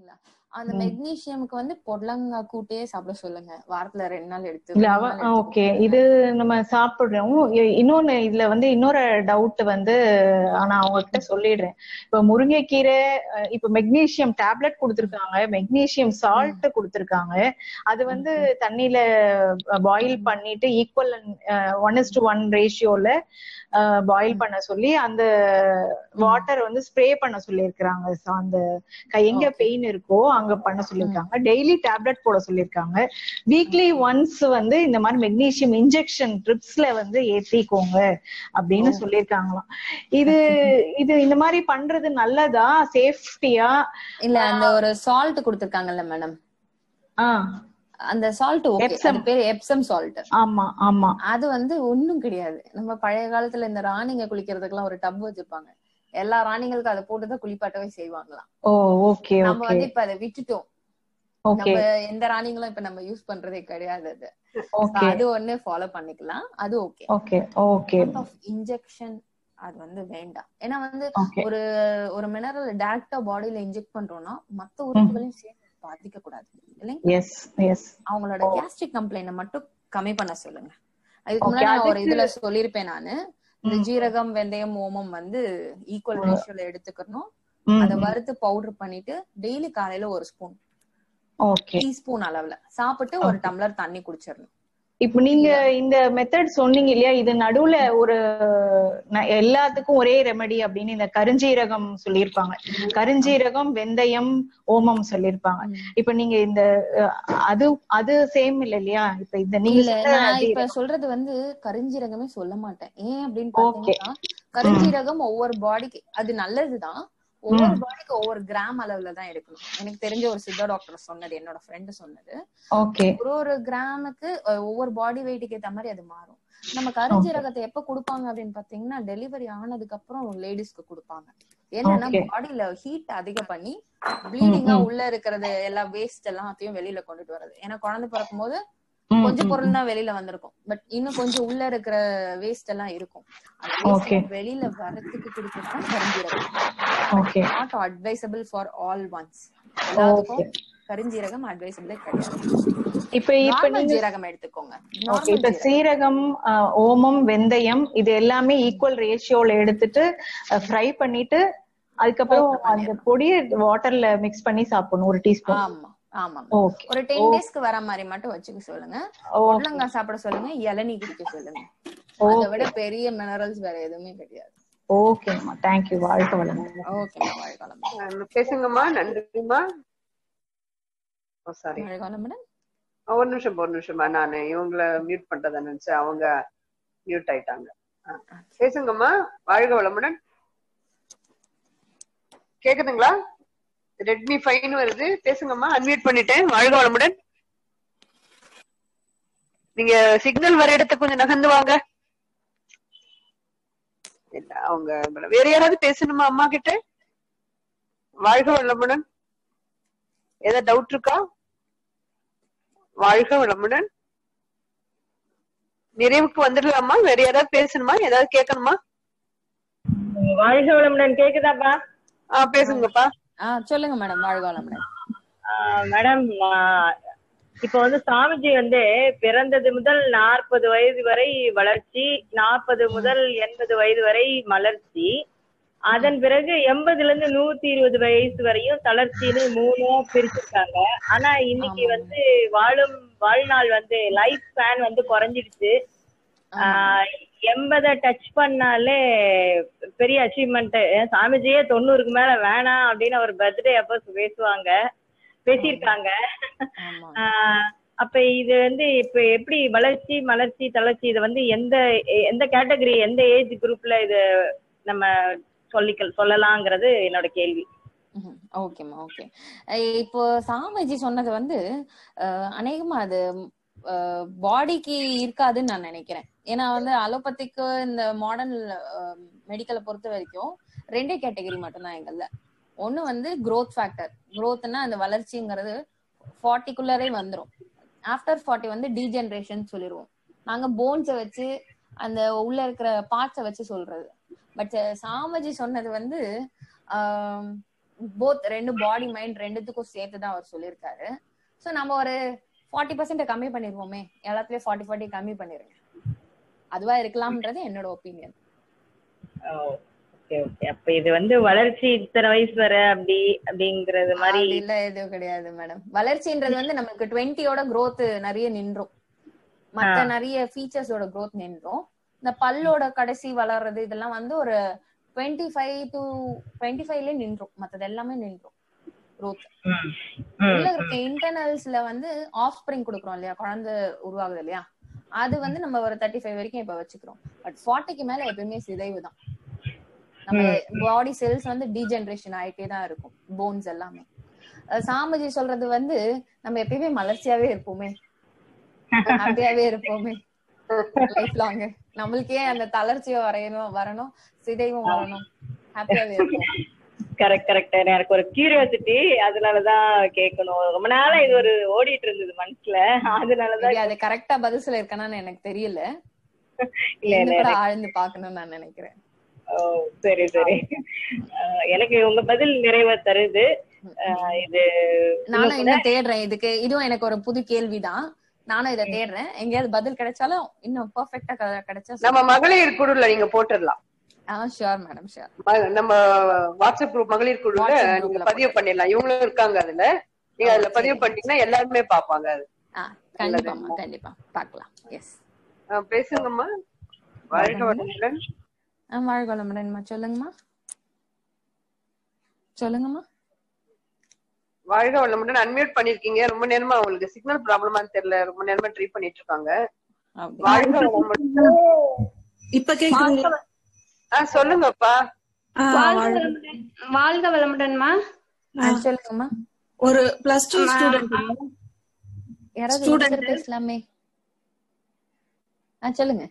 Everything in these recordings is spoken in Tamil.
இருக்குல்ல அந்த ம். மெக்னீசியமுக்கு வந்து பொடலங்காய் கூட்டே சாப்பிட சொல்லுங்க வாரத்துல ரெண்டு நாள் எடுத்து இல்ல மூணு அவ நாள் எடுத்துக்க ஓகே சொல்லுங்க. இது நம்ம சாப்பிடுறோம் இ- இன்னொன்னு இதுல வந்து இன்னொரு டவுட் வந்து நான் அவங்க கிட்ட சொல்லிடுறேன் இப்ப முருங்கைக்கீரை அஹ், இப்ப மெக்னீசியம் டேப்லெட் கொடுத்திருக்காங்க மெக்னீசியம் சால்ட் கொடுத்திருக்காங்க அது வந்து தண்ணியில பாயில் பண்ணிட்டு equal one is to one ரேஷியோல பாயில் பண்ண சொல்லி அந்த வாட்டர் வந்து ஸ்ப்ரே பண்ண சொல்லியிருக்கிறாங்க So, அந்த கை- எங்க Okay. பெயின் இருக்கோ அங்க பண்ண சொல்லியிருக்காங்க டெய்லி டேப்லெட் போட சொல்லியிருக்காங்க வீக்லி ஒன்ஸ் வந்து இந்த மாதிரி மெக்னீசியம் இன்ஜெக்ஷன் ட்ரிப்ஸ்ல வந்து ஏத்திக்கோங்க அப்படின்னு ஓ. சொல்லியிருக்காங்களாம் இது இது இந்த மாதிரி பண்றது நல்லதா சேஃப்டியா இல்ல அந்த ஒரு சால்ட் கொடுத்திருக்காங்கல்ல மேடம் ஆஹ் அந்த சால்ட் ஓகே Epsom. அது பேரு எப்சம் சால்ட் ஆமா ஆமா அது வந்து ஒண்ணும் கிடையாது நம்ம பழைய காலத்துல இந்த ராணிங்க குளிக்கிறதுக்கெல்லாம் ஒரு டப் வச்சிருப்பாங்க எல்லா ராணிங்களுக்கும் அதை போட்டுதான் குளிப்பாட்டவே செய்வாங்களாம் ஓ ஓகே நம்ம ஓகே வந்து இப்ப அதை விட்டுட்டோம் ஓகே நம்ம எந்த ராணிங்களும் இப்ப நம்ம யூஸ் பண்றதே கிடையாது அது So, ஓகே அது ஒண்ணு ஃபாலோ பண்ணிக்கலாம் அது okay okay okay off injection அது வந்து வேண்டாம் ஏன்னா வந்து ஓகே ஒரு ஒரு மினரல் டைரக்டா பாடியில இன்ஜெக்ட் பண்றோம்னா மத்த உறுப்புகளையும் சேர்த்து பாதிக்க கூடாது இல்லைங்க எஸ் எஸ் அவங்களோட கேஸ்ட்ரிக் கம்ப்ளைண்ட மட்டும் கம்மி பண்ண சொல்லுங்க அதுக்கு Okay, முன்னாடி நான் ஒரு அதுக்கு- இதுல சொல்லியிருப்பேன் நானு இந்த ம். ஜீரகம் வெந்தயம் ஓமம் வந்து ஈக்குவல் ம். ரேஷியோல எடுத்துக்கணும் ம், அதை ம். வறுத்து பவுடர் பண்ணிட்டு டெய்லி காலையில ஒரு ஸ்பூன் ஓகே டீஸ்பூன் அளவுல சாப்பிட்டு ஒரு டம்ளர் தண்ணி குடிச்சிடணும் இப்போ நீங்க இந்த மெத்தட் சொன்னீங்க இல்லையா இது நடுவுல ஒரு ந- எல்லாத்துக்கும் ஒரே ரெமெடி அப்படின்னு இந்த கருஞ்சீரகம் சொல்லியிருப்பாங்க கருஞ்சீரகம் வெந்தயம் ஓமம் சொல்லியிருப்பாங்க இப்ப நீங்க இந்த அஹ், அது அது சேம் இல்ல இல்லையா இப்ப இந்த நீங்க இல்ல சொன்ன நான் இப்ப ஜீரகம். சொல்றது வந்து கருஞ்சீரகமே சொல்ல மாட்டேன் ஏன் அப்படின்னு Okay. பாத்தீங்கன்னா கருஞ்சீரகம் ஒவ்வொரு பாடிக்கு அது நல்லதுதான் ஒவ்வொரு பாடிக்கு ஒவ்வொரு கிராம் அளவுல தான் எடுக்கணும் எனக்கு தெரிஞ்ச ஒரு சித்தா டாக்டர் சொன்னது என்னோட ஃப்ரெண்டு சொன்னது ஓகே ஒரு ஒரு கிராமுக்கு அஹ், ஒவ்வொரு பாடி வெயிட்டுக்கு ஏத்த மாதிரி அது மாறும் நம்ம கருஞ்சீரகத்தை எப்ப கொடுப்பாங்க அப்படின்னு பாத்தீங்கன்னா டெலிவரி ஆனதுக்கு அப்புறம் லேடிஸ்க்கு கொடுப்பாங்க என்னன்னா Okay. பாடியில ஹீட் அதிகம் பண்ணி ப்ளீடிங்கா ம். உள்ள இருக்கிறது எல்லா வேஸ்ட் எல்லாத்தையும் வெளியில கொண்டுட்டு வர்றது ஏன்னா குழந்தை பிறக்கும் போது ம், கொஞ்சம் ம், பொருள் தான் வெளியில வந்திருக்கும் பட் இன்னும் கொஞ்சம் உள்ள இருக்கிற வேஸ்ட் எல்லாம் இருக்கும் அந்த Okay. வேஸ்ட் வெளியில வரதுக்கு கொடுக்கறது கருஞ்சீரகம் okay not advisable for all ones எல்லாத்துக்கும் கருஞ்சீரகம் அட்வைசபிளே கிடையாது இப்ப இப்ப நார்மல் நீங்க ஜீரகம் எடுத்துக்கோங்க ஓகே நார்மல் இப்ப சீரகம் அஹ், ஓமம் வெந்தயம் இது எல்லாமே ஈக்குவல் ரேஷியோல எடுத்துட்டு ஃப்ரை பண்ணிட்டு அதுக்கப்புறம் Powder அந்த பொடியை வாட்டர்ல மிக்ஸ் பண்ணி சாப்பிடணும் ஒரு டீஸ்பூன் ஆமா ஆமா ஓகே ஒரு டென் டேஸ்க்கு வர மாதிரி மட்டும் வச்சுக்க சொல்லுங்க பொடலங்காய் சாப்பிட சொல்லுங்க இளநீ குடிக்க சொல்லுங்க அதை விட பெரிய மினரல்ஸ் வேற எதுவுமே கிடையாது ஓகேம்மா தேங்க்யூ வாழ்க்கை வளமுடன் ஓகே வாழ்காலம் அஹ் பேசுங்கம்மா நன்றிம்மா ஓ சாரி வாழ்காலம் மேடம் ஒரு நிமிஷம் ஒரு நிமிஷமா நான் இவங்கள மியூட் பண்றதா நினைச்சேன் அவங்க மியூட் ஆயிட்டாங்க அஹ் பேசுங்கம்மா வாழ்க வளமுடன் கேக்குதுங்களா ரெட்மி ஃபைன் வருது பேசுங்கம்மா அன்மியூட் பண்ணிட்டேன் வாழ்க வளமுடன் நீங்க சிக்னல் வர இடத்துக்கு கொஞ்சம் நகர்ந்து வாங்க இல்ல அவங்க வேற யாராவது பேசணுமா அம்மா கிட்ட வாழ்க வளமுடன் ஏதாவது டவுட் இருக்கா வாழ்க வளமுடன் நிறைவுக்கு வந்துடலாமா வேற யாராவது பேசணுமா ஏதாவது கேட்கணுமா வாழ்க வளமுடன் கேக்குதாப்பா ஆ பேசுங்கப்பா ஆஹ் சொல்லுங்க மேடம் வாழ்காலம் மேடம் ஆஹ் மேடம் ஆஹ் இப்ப வந்து சாமிஜி வந்து பிறந்தது முதல் நாற்பது வயது வரை வளர்ச்சி நாற்பது முதல் எண்பது வயது வரை மலர்ச்சி அதன் பிறகு எண்பதுல இருந்து நூத்தி இருபது வயசு வரையும் தளர்ச்சின்னு மூணா பிரிச்சிருக்காங்க ஆனா இன்னைக்கு ஆமா. வந்து வாழும் வாழ்நாள் வந்து லைஃப் ஸ்பேன் வந்து குறைஞ்சிடுச்சு ஆஹ் எண்பதை டச் பண்ணாலே பெரிய அச்சீவ்மெண்ட் சாமிஜியே தொண்ணூறுக்கு மேல வேணாம் அப்படின்னு அவர் பர்த்டே அப்ப பேசுவாங்க பேசியிருக்காங்க ஆமா ஆஹ் அப்ப இது வந்து இப்ப எப்படி வளர்ச்சி மலர்ச்சி தளர்ச்சி இது வந்து எந்த எந்த கேட்டகரி எந்த ஏஜ் குரூப்ல இது நம்ம சொல்லிக்க சொல்லலாங்கிறது என்னோட கேள்வி ஓகேம்மா ஓகே இப்போ சாமிஜி சொன்னது வந்து அஹ், அநேகமா அது பாடிக்கு இருக்காதுன்னு நான் நினைக்கிறேன் ஏன்னா வந்து அலோபதிக்கு இந்த மாடர்ன் மெடிக்கலை பொறுத்த வரைக்கும் ரெண்டே கேட்டகரி மட்டும்தான் எங்கள்ல ஒண்ணு வந்து growth ஃபேக்டர் growthனா அந்த வளர்ச்சிங்கிறது ஃபார்ட்டிக்குள்ளரே வந்துரும் ஆஃப்டர் ஃபார்ட்டி வந்து டீஜெனரேஷன் சொல்லிடுவோம் நாங்க போன்ஸை வச்சு அந்த உள்ள இருக்கிற பார்ட்ஸை வச்சு சொல்றது பட் சாமஜி சொன்னது வந்து ஆம், போத் ரெண்டு பாடி மைண்ட் ரெண்டுத்துக்கும் சேர்த்து தான் அவர் சொல்லியிருக்காரு சோ நம்ம ஒரு ஃபார்ட்டி பர்சன்ட் கம்மி பண்ணிருவோமே எல்லாத்துலயும் ஃபார்ட்டி ஃபார்ட்டி கம்மி பண்ணிருங்க அதுவா இருக்கலாம்ன்றது என்னோட ஒப்பீனியன் ஓகே ஓகே அப்ப இது வந்து வளர்ச்சி இத்தனை வயசு வர அப்படி அப்படிங்கறது மாதிரி அப்படி இல்ல எதுவும் கிடையாது மேடம் வளர்ச்சின்றது வந்து நமக்கு டுவெண்ட்டியோட growth நிறைய நின்றும் மத்த நிறைய ஃபீச்சர்ஸோட growth நின்றும் இந்த பல்லோட கடைசி வளர்றது இதெல்லாம் வந்து ஒரு டுவெண்ட்டி ஃபைவ் டு டுவெண்ட்டி ஃபைவ்ல நின்றும் மத்தது எல்லாமே நின்றும் growth ம், ம், உள்ள இருக்க இன்டர்னல்ஸ்ல வந்து ஆஃப் ஸ்பிரிங் கொடுக்குறோம் இல்லையா குழந்தை உருவாகுது இல்லையா அது வந்து நம்ம ஒரு தேர்ட்டி ஃபைவ் வரைக்கும் இப்ப வச்சுக்கிறோம் பட் ஃபார்ட்டிக்கு மேல எப்பயுமே சிதைவு தான் நம்ம பாடி செல்ஸ் வந்து டீஜெனரேஷன் ஆயிட்டே தான் இருக்கும் போன்ஸ் எல்லாமே அஹ் சாமிஜி சொல்றது வந்து நம்ம எப்பயுமே மலர்ச்சியாவே இருப்போமே ஹாப்பியாவே இருப்போமே லைஃப் லாங் நம்மளுக்கே அந்த தளர்ச்சியும் வரையணும் வரணும் சிதைவும் வரணும் ஹாப்பியாவே இருப்போம் கரெக்ட் கரெக்ட் எனக்கு ஒரு கியூரியாசிட்டி அதனாலதான் கேட்கணும் ரொம்ப நாளா இது ஒரு ஓடிட்டு இருந்தது மனசுல அதனாலதான் Maybe அது கரெக்டா பதில் சொல்லிருக்கேனான்னு எனக்கு தெரியல இல்ல இன்னும் இல்ல கூட ஆழ்ந்து பாக்கணும்னு நான் நினைக்கிறேன் ஓ சரி சரி அஹ் எனக்கு உங்க பதில் நிறைவா தருது அஹ் இது நானும் இன்னும் தேடுறேன் இதுக்கு இதுவும் எனக்கு ஒரு புது கேள்விதான் நானும் இதை தேடுறேன் எங்கேயாவது பதில் கிடைச்சாலும் இன்னும் பெர்ஃபெக்டா கிடைச்சா நம்ம மகளிர் குழுல நீங்க போட்டுடலாம் ஷியோர் மேடம் ஷியோர் ம- நம்ம வாட்ஸ்அப் குரூப் மகளிர் குழுல WhatsApp நீங்க groupல பதிவு பண்ணிடலாம் இவங்களும் இருக்காங்க அதுல நீங்க அதுல பதிவு பண்ணிட்டீங்கன்னா எல்லாருமே பாப்பாங்க அது கண்டிப்பாமா கண்டிப்பா பார்க்கலாம் எஸ் அஹ் பேசுங்கம்மா வாழ்க வளமுடன் வாழ்க வளமுடன்மா சொல்லுங்கம்மா சொல்லுங்கம்மா வாழ்க வளமுடன் அன்மியூட் பண்ணிருக்கீங்க ரொம்ப நேரமா உங்களுக்கு சிக்னல் ப்ராப்ளமான்னு தெரியல ரொம்ப நேரமா ட்ரை பண்ணிட்டு இருக்காங்க அப்படி. வாழ்க வளமுடன் இப்ப கேக்குதுங்களா ஆஹ் சொல்லுங்கப்பா ஆ, வாழ்க வாழ்க- வளமுடன் வாழ்க வளமுடன்மா ஆ, சொல்லுங்கம்மா ஒரு பிளஸ் டூ ஸ்டூடெண்ட் யாராவது Student. ஒருத்தர் பேசலாமே ஆ சொல்லுங்க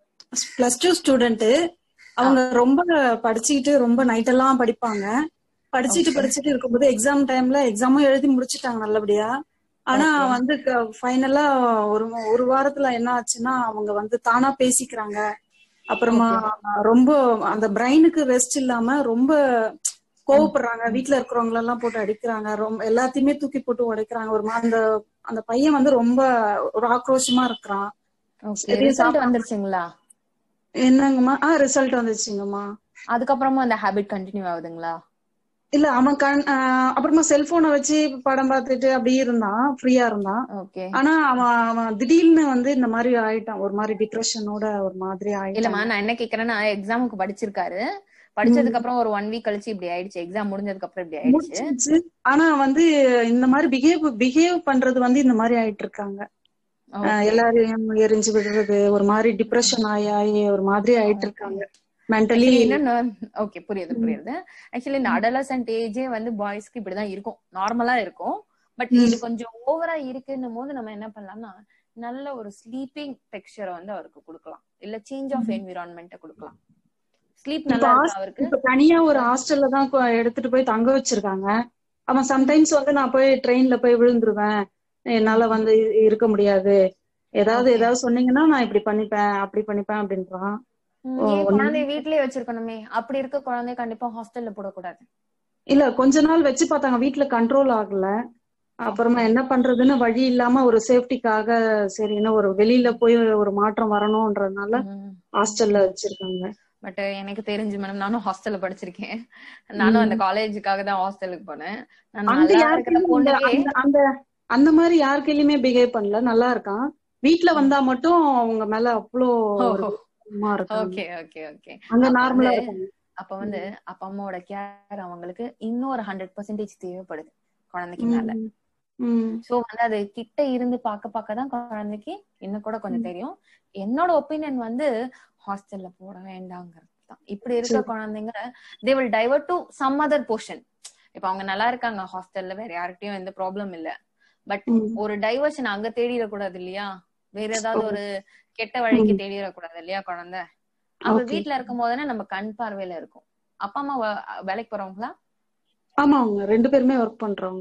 பிளஸ் டூ ஸ்டூடெண்ட் அவங்க ரொம்ப படிச்சுக்கிட்டு ரொம்ப நைட் எல்லாம் படிப்பாங்க படிச்சுட்டு படிச்சுட்டு இருக்கும்போது எக்ஸாம் டைம்ல எக்ஸாமும் எழுதி முடிச்சிட்டாங்க நல்லபடியா ஆனா வந்து ஃபைனலா ஒரு ஒரு வாரத்துல என்ன ஆச்சுன்னா அவங்க வந்து தானா பேசிக்கிறாங்க அப்புறமா ரொம்ப அந்த பிரெயினுக்கு ரெஸ்ட் இல்லாம ரொம்ப கோவப்படுறாங்க வீட்ல இருக்கிறவங்க எல்லாம் போட்டு அடிக்கிறாங்க ரொம்ப எல்லாத்தையுமே தூக்கி போட்டு உடைக்கிறாங்க ஒரு மா- அந்த அந்த பையன் வந்து ரொம்ப ஒரு ஆக்ரோஷமா இருக்கிறான் ஓகே சரி, ரிசல்ட் சாப்பிட- வந்துருச்சுங்களா என்னங்கம்மா ஆ ரிசல்ட் வந்துச்சுங்கம்மா அதுக்கப்புறமா அந்த ஹாபிட் கண்டினியூ ஆகுதுங்களா இல்ல அவன் கண் ஆஹ் அப்புறமா செல்போனை வச்சு படம் பார்த்துட்டு அப்படியே இருந்தான் ஃப்ரீயா இருந்தான் ஓகே ஆனா அவன் அவன் திடீர்னு வந்து இந்த மாதிரி ஆயிட்டான் ஒரு மாதிரி டிப்ரெஷனோட ஒரு மாதிரி இல்லம்மா ஆயிட்டான் நான் என்ன கேக்குறேன்னா எக்ஸாமுக்கு படிச்சிருக்காரு படிச்சதுக்கு அப்புறம் ஒரு ஒன் வீக் கழிச்சு இப்படி ஆயிடுச்சு எக்ஸாம் முடிஞ்சதுக்கு அப்புறம் இப்படி ஆயிடுச்சு முடிச்சிருச்சு ஆனா வந்து இந்த மாதிரி பிஹேவ் பிஹேவ் பண்றது வந்து இந்த மாதிரி ஆயிட்டு இருக்காங்க ஆஹ் எல்லாரையும் எரிஞ்சு விடுறது ஒரு மாதிரி டிப்ரெஷன் ஆகி ஆகி ஒரு மாதிரி ஆயிட்டு இருக்காங்க மென்டலி Actually இன்னொன்னு ஓகே புரியுது புரியுது ஆக்சுவலி இந்த அடலசன்ட் ஏஜே வந்து பாய்ஸ்க்கு இப்படிதான் இருக்கும் நார்மலா இருக்கும் பட் இது கொஞ்சம் ஓவரா இருக்குன்னும் போது நம்ம என்ன பண்ணலாம்னா நல்ல ஒரு ஸ்லீப்பிங் டெக்ஸ்சரை வந்து அவருக்கு கொடுக்கலாம் இல்ல சேஞ்ச் ஆஃப் என்விரான்மெண்ட் கொடுக்கலாம் ஸ்லீப் இப்ப நல்லா ஹாஸ்- இருக்கா அவருக்கு இப்ப தனியா ஒரு ஹாஸ்டல்ல தான் கொ- எடுத்துட்டு போய் தங்க வச்சிருக்காங்க அவன் சம்டைம்ஸ் வந்து நான் போய் ட்ரெயின்ல போய் விழுந்துருவேன் என்னால வந்து இ- இருக்க முடியாது ஏதாவது Okay. ஏதாவது சொன்னீங்கன்னா நான் இப்படி பண்ணிப்பேன் அப்படி பண்ணிப்பேன் அப்படின்றான் ம், ஓ, ஏன் ஒண்ணு- குழந்தைய வீட்லயே வச்சிருக்கணுமே அப்படி இருக்க குழந்தைய கண்டிப்பா ஹாஸ்டல்ல போடக்கூடாது இல்ல கொஞ்ச நாள் வச்சு பார்த்தாங்க வீட்ல கண்ட்ரோல் ஆகல அப்புறமா என்ன பண்றதுன்னு வழி இல்லாம ஒரு சேஃப்டிக்காக சரி என்ன ஒரு வெளியில போய் ஒரு மாற்றம் வரணும்ன்றதுனால ஹாஸ்டல்ல வச்சிருக்காங்க பட் எனக்கு தெரிஞ்சு மேடம் நானும் ஹாஸ்டல்ல படிச்சிருக்கேன் நானும் அந்த காலேஜுக்காக தான் ஹாஸ்டலுக்கு போனேன் நான் அந்த நல்லா இருக்கிற யாருக்கையும் இந்த- பொண்ணுக்கே அந்த- அந்த அந்த மாதிரி யாருக்கையிலுமே பிஹேவ் பண்ணல நல்லா இருக்கான் வீட்ல வந்தா மட்டும் அவங்க மேல அவ்வளோ ஒரு கோவமா இருக்காங்க ஓகே ஓகே ஓகே அங்க அப்ப நார்மலா வந்து- இருக்காங்க அப்ப வந்து அப்பா அம்மாவோட கேர் அவங்களுக்கு இன்னொரு ஹண்ட்ரட் பர்சன்டேஜ் தேவைப்படுது குழந்தைக்கு மேல ம். ம். சோ வந்து அது கிட்ட இருந்து பாக்க பாக்க தான் குழந்தைக்கு இன்னும் கூட கொஞ்சம் தெரியும் என்னோட ஒப்பீனியன் வந்து ஹாஸ்டல்ல போட வேண்டாங்கிறது தான் இப்படி இருக்க சரி. குழந்தைங்க they will diverted to some other portion இப்ப அவங்க நல்லா இருக்காங்க ஹாஸ்டல்ல வேற யார்கிட்டயும் எந்த ப்ராப்ளம் இல்ல பட் ம். ஒரு டைவர்ஷன் அங்க தேடிடக்கூடாது இல்லையா வேற ஏதாவது ஒரு கெட்ட வழிக்கு தேடிடக்கூடாது இல்லையா குழந்தை அப்ப Okay. வீட்ல இருக்கும் போதுனா நம்ம கண் பார்வையில இருக்கும் அப்பா அம்மா வ- வேலைக்கு போறவங்களா ஆமா அவங்க ரெண்டு பேருமே ஒர்க் பண்றவங்க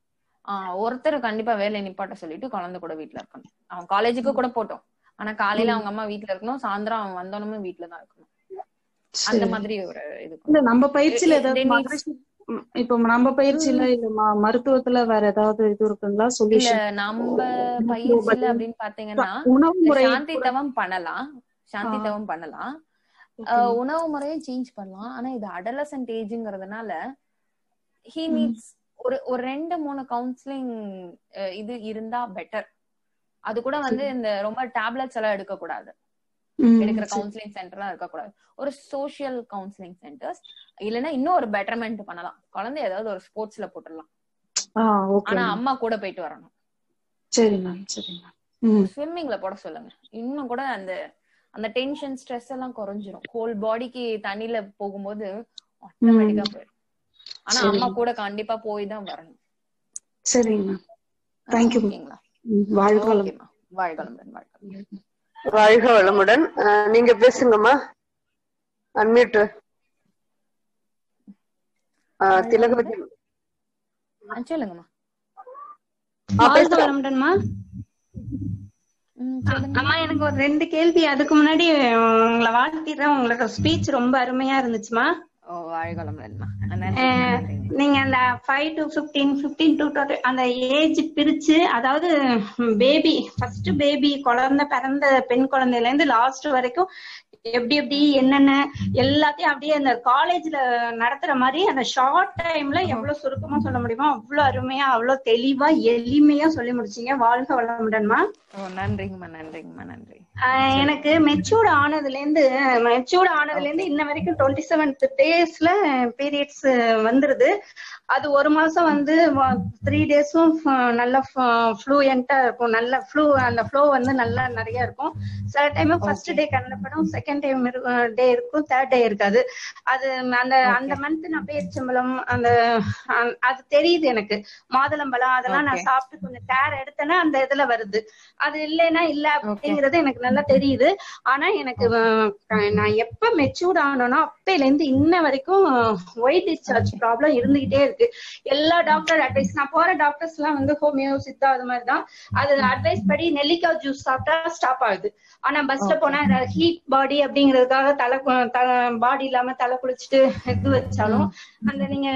ஆஹ் ஒருத்தர் கண்டிப்பா வேலையை நிப்பாட்ட சொல்லிட்டு குழந்தை கூட வீட்ல இருக்கணும் அவன் காலேஜுக்கு கூட போட்டோம் ஆனா காலையில அவங்க அம்மா வீட்ல இருக்கணும் சாயந்தரம் அவன் வந்தோடனே வீட்ல தான் இருக்கணும் அந்த சரி. மாதிரி ஒரு இது இல்ல நம்ம பயிற்சியில They- ஏதாவது they need- மகரிஷி ம், இப்போ நம்ம பயிற்சியில இல்ல ம- மருத்துவத்துல வேற ஏதாவது இது இருக்குங்களா இல்ல சொல்யூஷன் நம்ம பயிற்சியில அப்படின்னு பாத்தீங்கன்னா உணவு இந்த முறை சாந்தி தவம் பண்ணலாம் சாந்தி ஆ. தவம் பண்ணலாம் Okay. அஹ் உணவு முறையும் சேஞ்ச் பண்ணலாம் ஆனா இது அடலசன்ட் ஏஜ்ங்கிறதுனால ஹி ம். நீட்ஸ் ஒரு ஒரு ரெண்டு மூணு கவுன்சிலிங் இது இருந்தா பெட்டர் அது கூட வந்து இந்த ரொம்ப டேப்லெட்ஸ் எல்லாம் எடுக்க கூடாது ம், எடுக்கிற சரி. கவுன்சிலிங் சென்டர்லாம் இருக்கக்கூடாது ஒரு சோஷியல் கவுன்சிலிங் சென்டர்ஸ் இல்லைன்னா இன்னும் ஒரு பெட்டர்மெண்ட் பண்ணலாம் குழந்தை ஏதாவது ஒரு ஸ்போர்ட்ஸ்ல போட்டுடலாம் ஆ ஓகே ஆனா அம்மா கூட போயிட்டு வரணும் சரி மேம் சரி மேம் ம் ஸ்விம்மிங்ல போட சொல்லுங்க இன்னும் கூட அந்த அந்த டென்ஷன் ஸ்ட்ரெஸ் எல்லாம் குறைஞ்சிரும் ஹோல் பாடிக்கு தண்ணியில போகும்போது ஆட்டோமேட்டிக்கா போயிடும் ஆனா சரி. அம்மா கூட கண்டிப்பா போய் தான் வரணும் சரிங்க மேம் தேங்க்யூ மேம் ஓகேங்களா ம், வாழ்க வளம் ஓகேம்மா வாழ்க வளமுடன் வாழ்க வளமுடன். வாழ்க வளமுடன் அஹ், நீங்க பேசுங்கம்மா அன்மியூட் திலகவதி ஆ, சொல்லுங்கம்மா ஆ, வாழ்க பேசுங்க. வளமுடன்மா ம், சொல்லுங்க அம்மா எனக்கு ஒரு ரெண்டு கேள்வி அதுக்கு முன்னாடி உங்களை வாழ்த்திடுறேன் உங்களோட ஸ்பீச் ரொம்ப அருமையா இருந்துச்சுமா ஓ வாழ்க வளமுடன்மா நன்றி அஹ், நன்றிங்க. நீங்க அந்த five to fifteen fifteen to அந்த ஏஜ் பிரிச்சு அதாவது பேபி ஃபர்ஸ்ட் பேபி குழந்தை பிறந்த பெண் குழந்தையில இருந்து லாஸ்ட் வரைக்கும் எப்படி எப்படி என்னென்ன எல்லாத்தையும் அப்படியே அந்த காலேஜ்ல நடத்துற மாதிரி அந்த ஷார்ட் டைம்ல எவ்வளவு சுருக்கமா சொல்ல முடியுமோ அவ்வளவு அருமையா அவ்வளவு தெளிவா எளிமையா சொல்லி முடிச்சீங்க வாழ்க வளமுடன்மா ஓ நன்றிங்கம்மா நன்றிங்கம்மா நன்றி ஆஹ் எனக்கு மெச்சூர்ட் ஆனதுல இருந்து மெச்சூர்ட் ஆனதுல இருந்து இன்ன வரைக்கும் டுவெண்ட்டி செவன்த் டேஸ்ல பீரியட்ஸ் வந்துருது அது ஒரு மாசம் வந்து த்ரீ டேஸும் நல்ல ஃப்ளூயண்டா இருக்கும் நல்ல ஃப்ளூ அந்த ஃப்ளோ வந்து நல்லா நிறைய இருக்கும் சில டைம் ஃபர்ஸ்ட் டே கண்ணப்படும் செகண்ட் டைம் டே இருக்கும் தேர்ட் டே இருக்காது அது அந்த அந்த மந்த் நான் பேரிச்சம்பழம் அந்த அ- அது தெரியுது எனக்கு மாதுளம்பழம் அதெல்லாம் நான் Okay. சாப்பிட்டு கொஞ்சம் கேர் எடுத்தேன்னா அந்த இதுல வருது அது இல்லைன்னா இல்ல அப்படிங்கறது எனக்கு நல்லா தெரியுது ஆனா எனக்கு அஹ், நான் எப்ப மெச்சூர்ட் ஆனோனோ அப்பையில இருந்து இன்ன வரைக்கும் ஒயிட் டிஸ்சார்ஜ் ப்ராப்ளம் இருந்துகிட்டே இருக்கு எல்லா டாக்டர் அட்வைஸ் நான் போற டாக்டர்ஸ் எல்லாம் வந்து ஹோமியோ சித்தா அது மாதிரி தான் அது அட்வைஸ் படி நெல்லிக்காய் ஜூஸ் சாப்பிட்டா ஸ்டாப் ஆகுது ஆனா பஸ்ல போனா ஹீட் பாடி அப்படிங்கறதுக்காக தலை பாடி இல்லாம தலை குளிச்சுட்டு இது வச்சாலும் அந்த நீங்க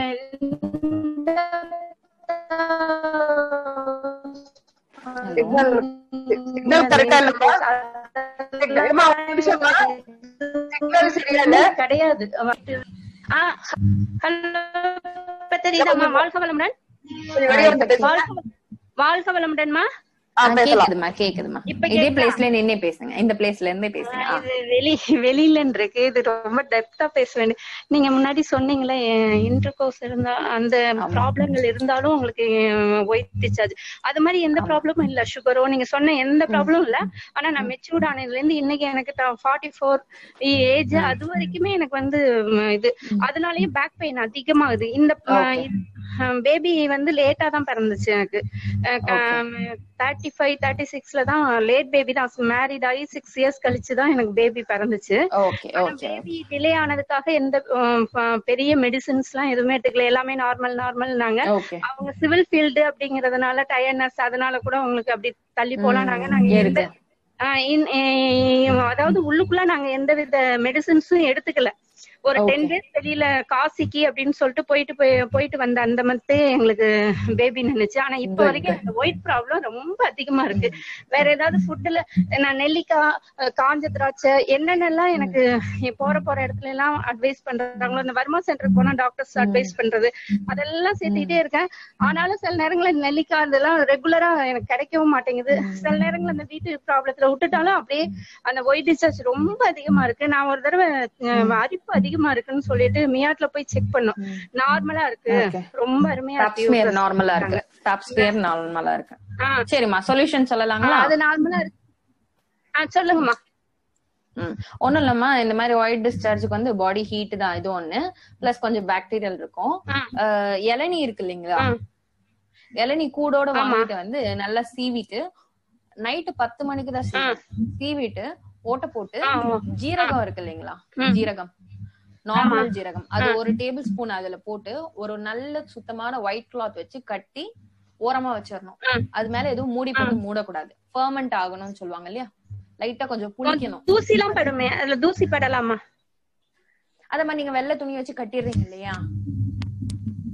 சிக்னல் சிக்னல் கரெக்டா இல்லப்பா ஏம்மா, ஒரு நிமிஷம்மா. சிக்னல் சரியா இல்ல கிடையாது ஹலோ இப்ப தெரியுதாம்மா வாழ்க வளமுடன் கொஞ்சம் வெளிய வந்து பேசுங்க. வாழ்க வாழ்க வளமுடன்மா ஆ, ஆ, பேசலாம் கேக்குதுமா கேக்குதுமா இப்ப இதே கேக்குதா? பிளேஸ்ல நின்னே பேசுங்க இந்த பிளேஸ்ல இருந்தே பேசுங்க ஆ. இது வெளி வெளியில இருக்கு இது ரொம்ப டெப்தா பேச வேண்டிய நீங்க முன்னாடி சொன்னீங்களே இன்டர் கோர்ஸ் இருந்தா அந்த ப்ராப்ளங்கள் இருந்தாலும் உங்களுக்கு ஒயிட் டிஸ்சார்ஜ் அது மாதிரி எந்த ப்ராப்ளமும் இல்ல சுகரோ நீங்க சொன்ன எந்த ப்ராப்ளமும் இல்ல ஆனா நான் மெச்சூர்ட் ஆனதுல இருந்து இன்னைக்கு எனக்கு ஃபார்ட்டி ஃபோர் ஏஜ் அது வரைக்குமே எனக்கு வந்து ம், இது அதனாலயே பேக் பெயின் அதிகமாகுது இந்த பேபி வந்து லேட்டா தான் பிறந்துச்சு எனக்கு தேர்ட்டி ஃபைவ் தேர்ட்டி சிக்ஸ்ல தான் லேட் பேபி தான் மேரிட் ஆகி சிக்ஸ் இயர்ஸ் கழிச்சு தான் எனக்கு பேபி பிறந்துச்சு ஓகே ஓகே பேபி டிலே ஆனதுக்காக எந்த அஹ், ப- பெரிய மெடிசின்ஸ் எல்லாம் எதுவுமே எடுத்துக்கல எல்லாமே நார்மல் நார்மல் நாங்க ஓகே அவங்க சிவில் ஃபீல்டு அப்படிங்கறதுனால டயர்னஸ் அதனால கூட உங்களுக்கு அப்படி தள்ளி போலாம் நாங்க நாங்க எந்த இருக்கு ஆஹ் இன்- அஹ் அதாவது உள்ளுக்குள்ள நாங்க எந்த வித மெடிசின்ஸும் எடுத்துக்கல ஒரு டென் டேஸ் வெளியில காசிக்கு அப்படின்னு சொல்லிட்டு போயிட்டு போய் போயிட்டு வந்த அந்த மந்தே எங்களுக்கு பேபி நின்னுச்சு ஆனா இப்ப Good, வரைக்கும் எனக்கு ஒயிட் ப்ராப்ளம் ரொம்ப அதிகமா இருக்கு வேற ஏதாவது ஃபுட்ல நான் நெல்லிக்காய் அஹ் காஞ்ச திராட்சை என்னென்னலாம் எனக்கு போற போற இடத்துல எல்லாம் அட்வைஸ் பண்றாங்களோ இந்த வர்மா சென்டருக்கு போனா டாக்டர்ஸ் அட்வைஸ் பண்றது அதெல்லாம் சேர்த்துக்கிட்டே இருக்கேன் ஆனாலும் சில நேரங்கள்ல நெல்லிக்காய் இதெல்லாம் ரெகுலரா எனக்கு கிடைக்கவும் மாட்டேங்குது சில நேரங்கள்ல அந்த வீட்டு ப்ராப்ளத்துல விட்டுட்டாலும் அப்படியே அந்த ஒயிட் டிஸ்சார்ஜ் ரொம்ப அதிகமா இருக்கு நான் ஒரு தடவை அஹ், அரிப்பு அதிகமா இருக்குன்னு சொல்லிட்டு மியாட்ல போய் செக் பண்ணோம் நார்மலா இருக்கு Okay. ரொம்ப அருமையா டாப் இருக்கு ஸ்மியர் uterus. நார்மலா இருக்கு டாப் ஸ்மியர் நார்மலா இருக்கு ஆ, சரிம்மா சொல்யூஷன் சொல்லலாங்களா அது நார்மலா இருக்கு ஆ சொல்லுங்கம்மா ம். ஒண்ணும் இல்லம்மா இந்த மாதிரி ஒயிட் டிஸ்சார்ஜுக்கு வந்து பாடி ஹீட் தான் இது ஒண்ணு பிளஸ் கொஞ்சம் பாக்டீரியல் இருக்கும் ஆ. அஹ், இளநீ இருக்கு இல்லைங்களா ஆ. இளநீ கூடோட ஆமா. வாங்கிட்டு வந்து நல்லா சீவிட்டு நைட்டு பத்து மணிக்கு தான் சீவணும். சீவிட்டு ஓட்ட போட்டு ஆ, ஆ. ஜீரகம் இருக்கு இல்லைங்களா ம். ஜீரகம் நார்மல் ஜீரகம் அது ஒரு டேபிள் ஸ்பூன் அதுல போட்டு ஒரு நல்ல சுத்தமான ஒயிட் கிளாத் வச்சு கட்டி ஓரமா வச்சிடணும் ம். அது மேல எதுவும் மூடி போட்டு மூடக்கூடாது ஃபர்மெண்ட் ஆகணும்னு சொல்லுவாங்க இல்லையா லைட்டா கொஞ்சம் புளிக்கணும் தூசி எல்லாம் படுமே அதுல தூசி படலாமா அத மாதிரி நீங்க வெள்ளை துணி வச்சு கட்டிடுறீங்க இல்லையா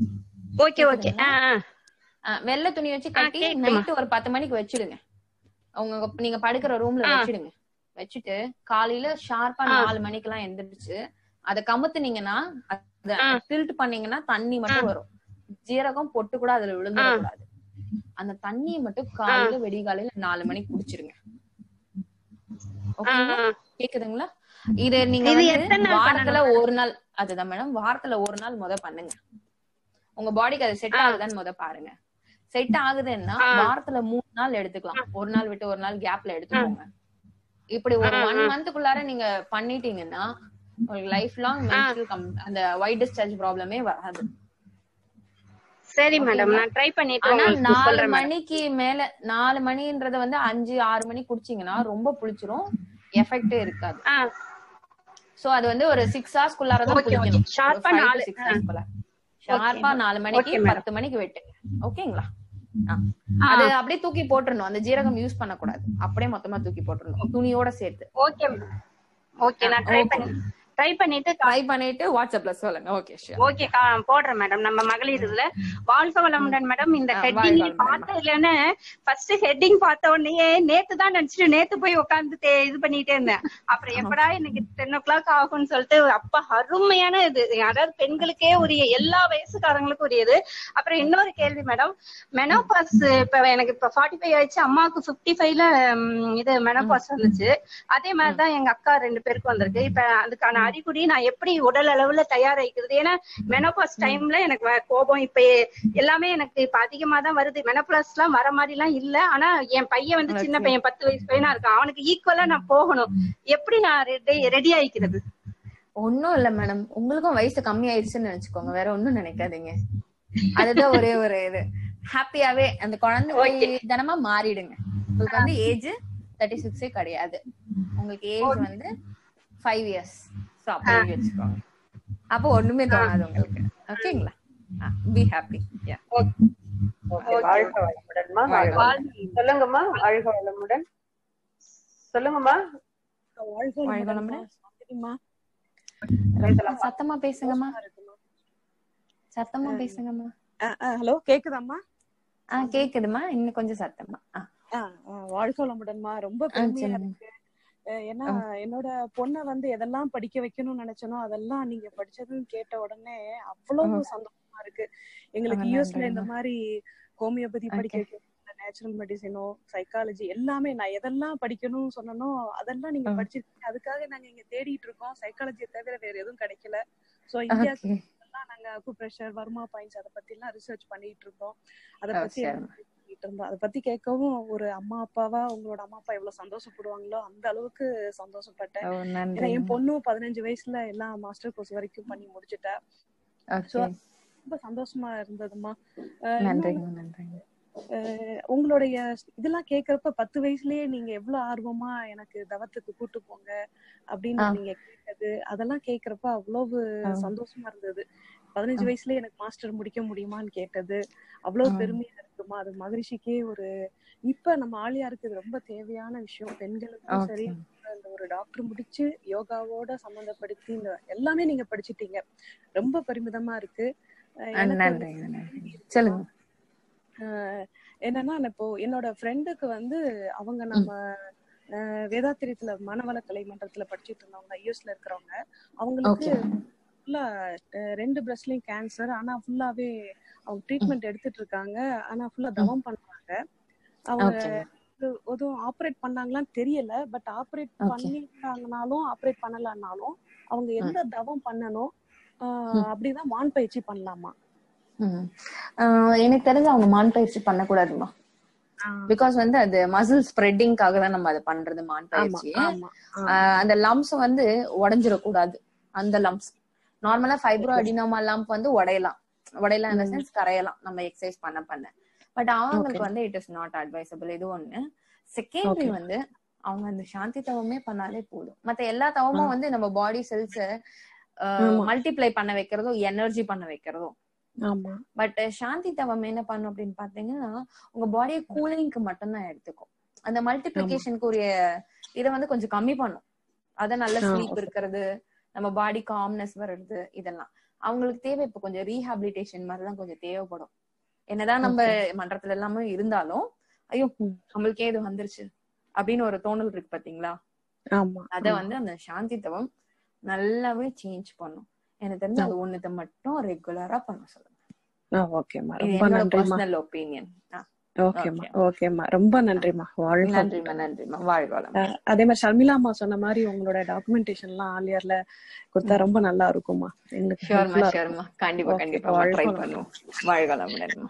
ஓகே ஓகே ஆ ஆ ஆ, வெள்ளை துணி வச்சு கட்டி கேக்குதுமா. நைட் ஒரு பத்து மணிக்கு வச்சிடுங்க உங்க நீங்க படுக்கிற ரூம்ல ஆ. வச்சிடுங்க வச்சுட்டு காலையில ஷார்ப்பா ஆ. நாலு மணிக்கு எல்லாம் எந்திரிச்சு அத கமுத்துனீங்கன்னா அத ஆ. டில்ட் பண்ணீங்கன்னா தண்ணி மட்டும் வரும் ஜீரகம் பொட்டு கூட அதுல விழுந்துடக்கூடாது அந்த தண்ணியை மட்டும் காலையில வெடிகாலையில நாலு மணிக்கு குடிச்சிருங்க ஆ, ஓகேங்களா ஆ. கேக்குதுங்களா இது நீங்க இது வந்து எத்தனை நாள் வாரத்துல ஒரு நாள் அதுதான் மேடம் வாரத்துல ஒரு நாள் முத பண்ணுங்க உங்க பாடிக்கு அது செட் ஆகுதான்னு முத பாருங்க செட் ஆகுதுன்னா ஆ. வாரத்துல மூணு நாள் எடுத்துக்கலாம் ஒரு நாள் விட்டு ஒரு நாள் கேப்ல எடுத்துக்கோங்க இப்படி ஒரு ஒன் மந்த்துக்குள்ளார நீங்க பண்ணிட்டீங்கன்னா உங்களுக்கு லைஃப் லாங் மென்ஸ்ட்ரல் அந்த ஒயிட் டிஸ்சார்ஜ் ப்ராப்ளமே வராது சரி மேடம் நான் ட்ரை பண்ணிட்டு ஆனா உங்களுக்கு நாலு சொல்றேன் மேடம் மணிக்கு மேல நாலு மணின்றது வந்து அஞ்சு ஆறு மணி குடிச்சீங்கன்னா ரொம்ப புளிச்சிரும் எஃபெக்டே இருக்காது ஆ சோ அது வந்து ஒரு சிக்ஸ் ஹவர்ஸ் குள்ளார தான் Okay, okay. குளிக்கணும் Sharp ஆ நாலு. சிக்ஸ் ஹவர்ஸ் குள்ள ஷார்ப்பா நாலு மணிக்கு Okay, madam. பத்து மணிக்கு வெட்டு ஓகேங்களா ஆ. அது அப்படியே தூக்கி போட்டுறணும் அந்த ஜீரகம் யூஸ் பண்ண கூடாது அப்படியே மொத்தமா தூக்கி போட்டுறணும் துணியோட சேர்த்து ஓகே மேடம் ஓகே நான் ட்ரை பண்ணி ட்ரை பண்ணிட்டு ட்ரை பண்ணிட்டு வாட்ஸ்அப்ல சொல்லுங்க ஓகே ஷியோர் ஓகே போடுறேன் மேடம் நம்ம மகளிர் இதுல வாழ்க வளமுடன் மேடம் இந்த ஆ, ஹெட்டிங் வாழ்க வளமுடன். பார்த்ததுலன்னு ஃபர்ஸ்ட் ஹெட்டிங் பார்த்த உடனே நேத்து தான் நினைச்சிட்டு நேத்து போய் உட்கார்ந்து தே- இது பண்ணிட்டே இருந்தேன் அப்புறம் எப்படா இன்னைக்கு டென் ஓ கிளாக் ஆகும்னு சொல்லிட்டு அப்பா அருமையான இது அதாவது பெண்களுக்கே உரிய எல்லா வயசுக்காரங்களுக்கும் உரியது அப்புறம் இன்னொரு கேள்வி மேடம் மெனோபாஸ் இப்ப எனக்கு இப்ப ஃபார்ட்டி ஃபைவ் ஆயிடுச்சு அம்மாவுக்கு பிப்டி ஃபைவ்ல இது மெனோபாஸ் வந்துச்சு அதே மாதிரிதான் எங்க அக்கா ரெண்டு பேருக்கு வந்திருக்கு இப்ப அதுக்கான அறிகுறி நான் எப்படி உடல் அளவுல தயாராகிக்கிறது ஏன்னா மெனோபாஸ் டைம்ல எனக்கு வ- கோபம் இப்ப எல்லாமே எனக்கு இப்ப அதிகமா தான் வருது மெனோபாஸ் எல்லாம் வர மாதிரி எல்லாம் இல்ல ஆனா என் பையன் வந்து சின்ன பையன் பத்து வயசு பையனா இருக்கான் அவனுக்கு ஈக்குவலா நான் போகணும் எப்படி நான் ரெடி ரெடி ஆயிக்கிறது ஒண்ணும் இல்ல மேடம் உங்களுக்கும் வயசு கம்மி ஆயிடுச்சுன்னு நினைச்சுக்கோங்க வேற ஒண்ணும் நினைக்காதீங்க அதுதான் ஒரே ஒரு இது ஹாப்பியாவே அந்த குழந்தை தினமா மாறிடுங்க உங்களுக்கு வந்து ஏஜ் தேர்ட்டி சிக்ஸே கிடையாது உங்களுக்கு ஏஜ் வந்து ஃபைவ் இயர்ஸ் ஸோ அப்படி வச்சுக்கோங்க அப்போ ஒண்ணுமே தோணாது உங்களுக்கு ஓகேங்களா பி ஹாப்பி யா Okay, வாழ்க வளமுடன்மா வாழ்க வளமுடன். சொல்லுங்கம்மா வாழ்க வளமுடன் சொல்லுங்கம்மா வாழ்க வளமுடன். சத்தமா பேசுங்கம்மா சத்தமா பேசுங்கம்மா ஹலோ கேக்குதாம்மா ஆ கேக்குதுமா இன்னும் கொஞ்சம் சத்தமா ஆ, ஆ, ஆ, வாழ்க வளமுடன்மா ரொம்ப ஆ, பெருமையா சொல்லுங்க இருக்கு அஹ் ஏன்னா என்னோட பொண்ணை வந்து எதெல்லாம் படிக்க வைக்கணும்னு நினைச்சனோ அதெல்லாம் நீங்க படிச்சதுன்னு கேட்ட உடனே அவ்வளவு சந்தோஷமா இருக்கு எங்களுக்கு ஆ, யூஎஸ்ல நன்றிம்மா. இந்த மாதிரி ஹோமியோபதி படிக்க Okay. வைக்கணும் நேச்சுரல் மெடிசினோ சைக்காலஜி எல்லாமே நான் எதெல்லாம் படிக்கணும்னு சொன்னனோ அதெல்லாம் நீங்க ஆ. படிச்சிருக்கீங்க அதுக்காக நாங்க இங்க தேடிட்டு இருக்கோம் சைக்காலஜியை தவிர வேற எதுவும் கிடைக்கல சோ இந்தியா Okay. எல்லாம் நாங்க அக்குப்ரெஷர் வர்மா பாயிண்ட்ஸ் அதை பத்தி எல்லாம் ரிசர்ச் பண்ணிட்டு இருந்தோம் அதை ஓ, பத்தி சரி. எல்லாம் பண்ணிட்டு இருந்தோம் அதை பத்தி கேட்கவும் ஒரு அம்மா அப்பாவா உங்களோட அம்மா அப்பா எவ்வளவு சந்தோஷப்படுவாங்களோ அந்த அளவுக்கு சந்தோஷப்பட்டேன் ஓ, ஏன்னா நன்றி என் பொண்ணும் பதினஞ்சு வயசுல எல்லாம் மாஸ்டர் கோர்ஸ் வரைக்கும் பண்ணி முடிச்சுட்டா So, ஓகே ரொம்ப சந்தோஷமா இருந்ததுமா அஹ் இன்னொன்னு, நன்றிங்க நன்றிங்க அஹ் உங்களுடைய இதெல்லாம் கேக்குறப்ப பத்து வயசுலயே நீங்க எவ்வளவு ஆர்வமா எனக்கு தவத்துக்கு கூட்டு போங்க அப்படின்னு ஆ. நீங்க கேட்டது அதெல்லாம் கேக்குறப்ப அவ்வளவு ஆ. சந்தோஷமா இருந்தது பதினஞ்சு ஆ. வயசுல எனக்கு மாஸ்டர் முடிக்க முடியுமான்னு கேட்டது அவ்வளவு ஆ. பெருமையா இருக்குமா அது மகிழ்ச்சிக்கே ஒரு இப்ப நம்ம ஆளியாருக்கு இது ரொம்ப தேவையான விஷயம் பெண்களுக்கும் சரி ஓகே இந்த ஒரு டாக்டர் முடிச்சு யோகாவோட சம்மந்தப்படுத்தி இந்த எல்லாமே நீங்க படிச்சிட்டீங்க ரொம்ப பெருமிதமா இருக்கு அஹ் ஆ, எனக்கு ஒரு நன்றிங்க நன்றிங்க சொல்லுங்க ஆஹ் என்னன்னா நான் இப்போ என்னோட ஃப்ரெண்டுக்கு வந்து அவங்க நம்ம ஆஹ் வேதாத்திரியத்துல மனவளக்கலை மன்றத்துல படிச்சிட்டு இருந்தவங்க யூஎஸ்ல இருக்கிறவங்க அவங்களுக்கு ஓகே ஃபுல்லா ரெண்டு பிரஸ்ட்லயும் கேன்சர் ஆனா ஃபுல்லாவே அவங்க ட்ரீட்மெண்ட் எடுத்துட்டு இருக்காங்க ஆனா ஃபுல்லா தவம் பண்றாங்க அவங்க ஓகே இது- எதுவும் ஆப்ரேட் பண்ணாங்களான்னு தெரியல பட் ஆப்ரேட் Okay. பண்ணிட்டாங்கனாலும் ஆப்ரேட் பண்ணலனாலும் அவங்க எந்த தவம் பண்ணணும் ஆஹ் அப்படிதான் வான் பயிற்சி பண்ணலாமா ம். ஆஹ் எனக்கு தெரிஞ்சு அவங்க மான் பயிற்சி பண்ணக்கூடாதுமா பிகாஸ் வந்து அது மசில் ஸ்ப்ரெட்டிங்காக தான் நம்ம அதை பண்றது மான் ஆமா பயிற்சி ஆமா ஆமா. ஆஹ் அந்த லம்ஸ் வந்து உடைஞ்சிடக்கூடாது அந்த லம்ஸ் நார்மலா ஃபைப்ரோ அடினோமா லம்ப் வந்து உடையலாம் உடையலாம் இந்த சென்ஸ் கரையலாம் நம்ம எக்ஸசைஸ் பண்ண பண்ண பட் அவங்களுக்கு வந்து இட் இஸ் நாட் அட்வைசபிள் இது ஒண்ணு செகண்டரி வந்து அவங்க அந்த சாந்தி தவமே பண்ணாலே போதும் மத்த எல்லா தவமும் வந்து நம்ம பாடி செல்ஸ் மல்டிப்ளை பண்ண வைக்கிறதும் எனர்ஜி பண்ண வைக்கிறதும் ஆமா பட் சாந்தி தவம் என்ன பண்ணும் அப்படின்னு பாத்தீங்கன்னா உங்க பாடியை கூலிங்க்கு மட்டும்தான் எடுத்துக்கும் அந்த மல்டிபிளிகேஷனுக்கு உரிய இதை வந்து கொஞ்சம் கம்மி பண்ணும் அத நல்ல ஸ்லீப் இருக்கிறது நம்ம பாடி காம்னஸ் வர்றது இதெல்லாம் அவங்களுக்கு தேவை இப்ப கொஞ்சம் ரீஹாபிலிட்டேஷன் மாதிரிதான் கொஞ்சம் தேவைப்படும் என்னதான் நம்ம மன்றத்துல எல்லாமே இருந்தாலும் ஐயோ நம்மளுக்கே இது வந்துருச்சு அப்படின்னு ஒரு தோணல் இருக்கு பாத்தீங்களா ஆமா அத வந்து அந்த சாந்தி தவம் நல்லாவே சேஞ்ச் பண்ணும் எனக்கு தெரிஞ்சு அது ஒண்ணுத்த மட்டும் ரெகுலரா பண்ண சொல்லுங்க ஓகேம்மா இது ரொம்ப என்னோட நன்றிம்மா பர்சனல் ஒப்பீனியன் ஓகேம்மா ஓகேம்மா ரொம்ப நன்றிம்மா வாழ்க நன்றிம்மா நன்றிம்மா வாழ்க வளம் அஹ் அதே மாதிரி ஷர்மிளா அம்மா சொன்ன மாதிரி உங்களோட டாக்குமெண்டேஷன் எல்லாம் ஆலியர்ல கொடுத்தா ரொம்ப நல்லா இருக்கும்மா எங்களுக்கு ஷோர்மா helpful-ஆ இருக்கும். ஷோர்மா கண்டிப்பா Okay, கண்டிப்பா வாழ்க ட்ரை வளமுடன். பண்ணுவோம் வாழ்க வளமுடன்மா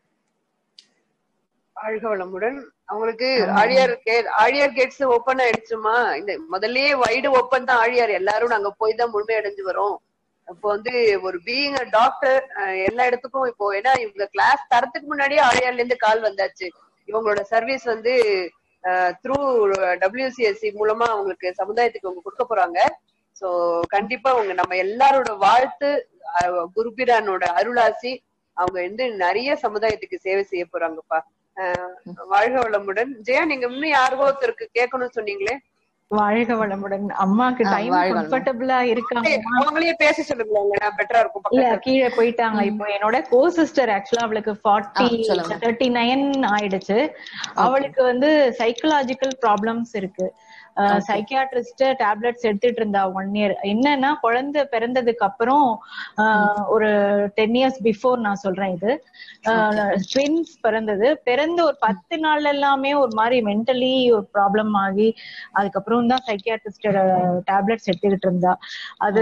வாழ்க வளமுடன் அவங்களுக்கு Aliyar gate Aliyar gates open ஆயிடுச்சுமா இந்த முதல்லயே வைடு ஓபன் தான் ஆழியார் எல்லாரும் நாங்க போய் தான் முழுமை அடைஞ்சு வரோம் இப்போ வந்து ஒரு பீயிங் அ டாக்டர் எல்லா இடத்துக்கும் இப்போ ஏன்னா இவங்க கிளாஸ் தரத்துக்கு முன்னாடியே ஆழியார்ல இருந்து கால் வந்தாச்சு இவங்களோட சர்வீஸ் வந்து த்ரூ டபிள்யூசிஎஸ்சி மூலமா அவங்களுக்கு சமுதாயத்துக்கு அவங்க கொடுக்க போறாங்க சோ கண்டிப்பா அவங்க நம்ம எல்லாரோட வாழ்த்து அஹ், குருபிரானோட அருளாசி அவங்க வந்து நிறைய சமுதாயத்துக்கு சேவை செய்ய போறாங்கப்பா அஹ், வாழ்க வளமுடன் ஜெயா நீங்க இன்னும் யாருக்கோ ஒருத்தருக்கு கேட்கணும்னு சொன்னீங்களே வாழ்க வளமுடன் அம்மாக்கு ஆ, டைம் வாழ்க வளமுடன். கம்ஃபர்டபுளா இருக்காங்க அவங்களே பேச சொல்லுங்களேன் பெட்டரா இருக்கும் இல்ல பக்கத்துல கீழே போயிட்டாங்க இப்போ என்னோட கோ சிஸ்டர் ஆக்சுவலா அவளுக்கு ஃபார்ட்டி ஆ, சொல்லுங்க. தேர்ட்டி நைன் ஆயிடுச்சு அவளுக்கு வந்து சைக்கலாஜிக்கல் ப்ராப்ளம்ஸ் இருக்கு சைக்கியாட்ரிஸ்ட் டேப்லெட்ஸ் எடுத்துட்டு இருந்தா ஒன் இயர் என்னன்னா குழந்தை பிறந்ததுக்கு அப்புறம் ஆஹ், ஒரு டென் இயர்ஸ் பிஃபோர் நான் சொல்றேன் இது ட்வின்ஸ் பிறந்தது பிறந்த ஒரு பத்து நாள்ல எல்லாமே ஒரு மாதிரி மென்டலி ஒரு ப்ராப்ளம் ஆகி அதுக்கப்புறம் தான் சைக்கியாட்ரிஸ்ட் டேப்லெட்ஸ் எடுத்துக்கிட்டு இருந்தா அது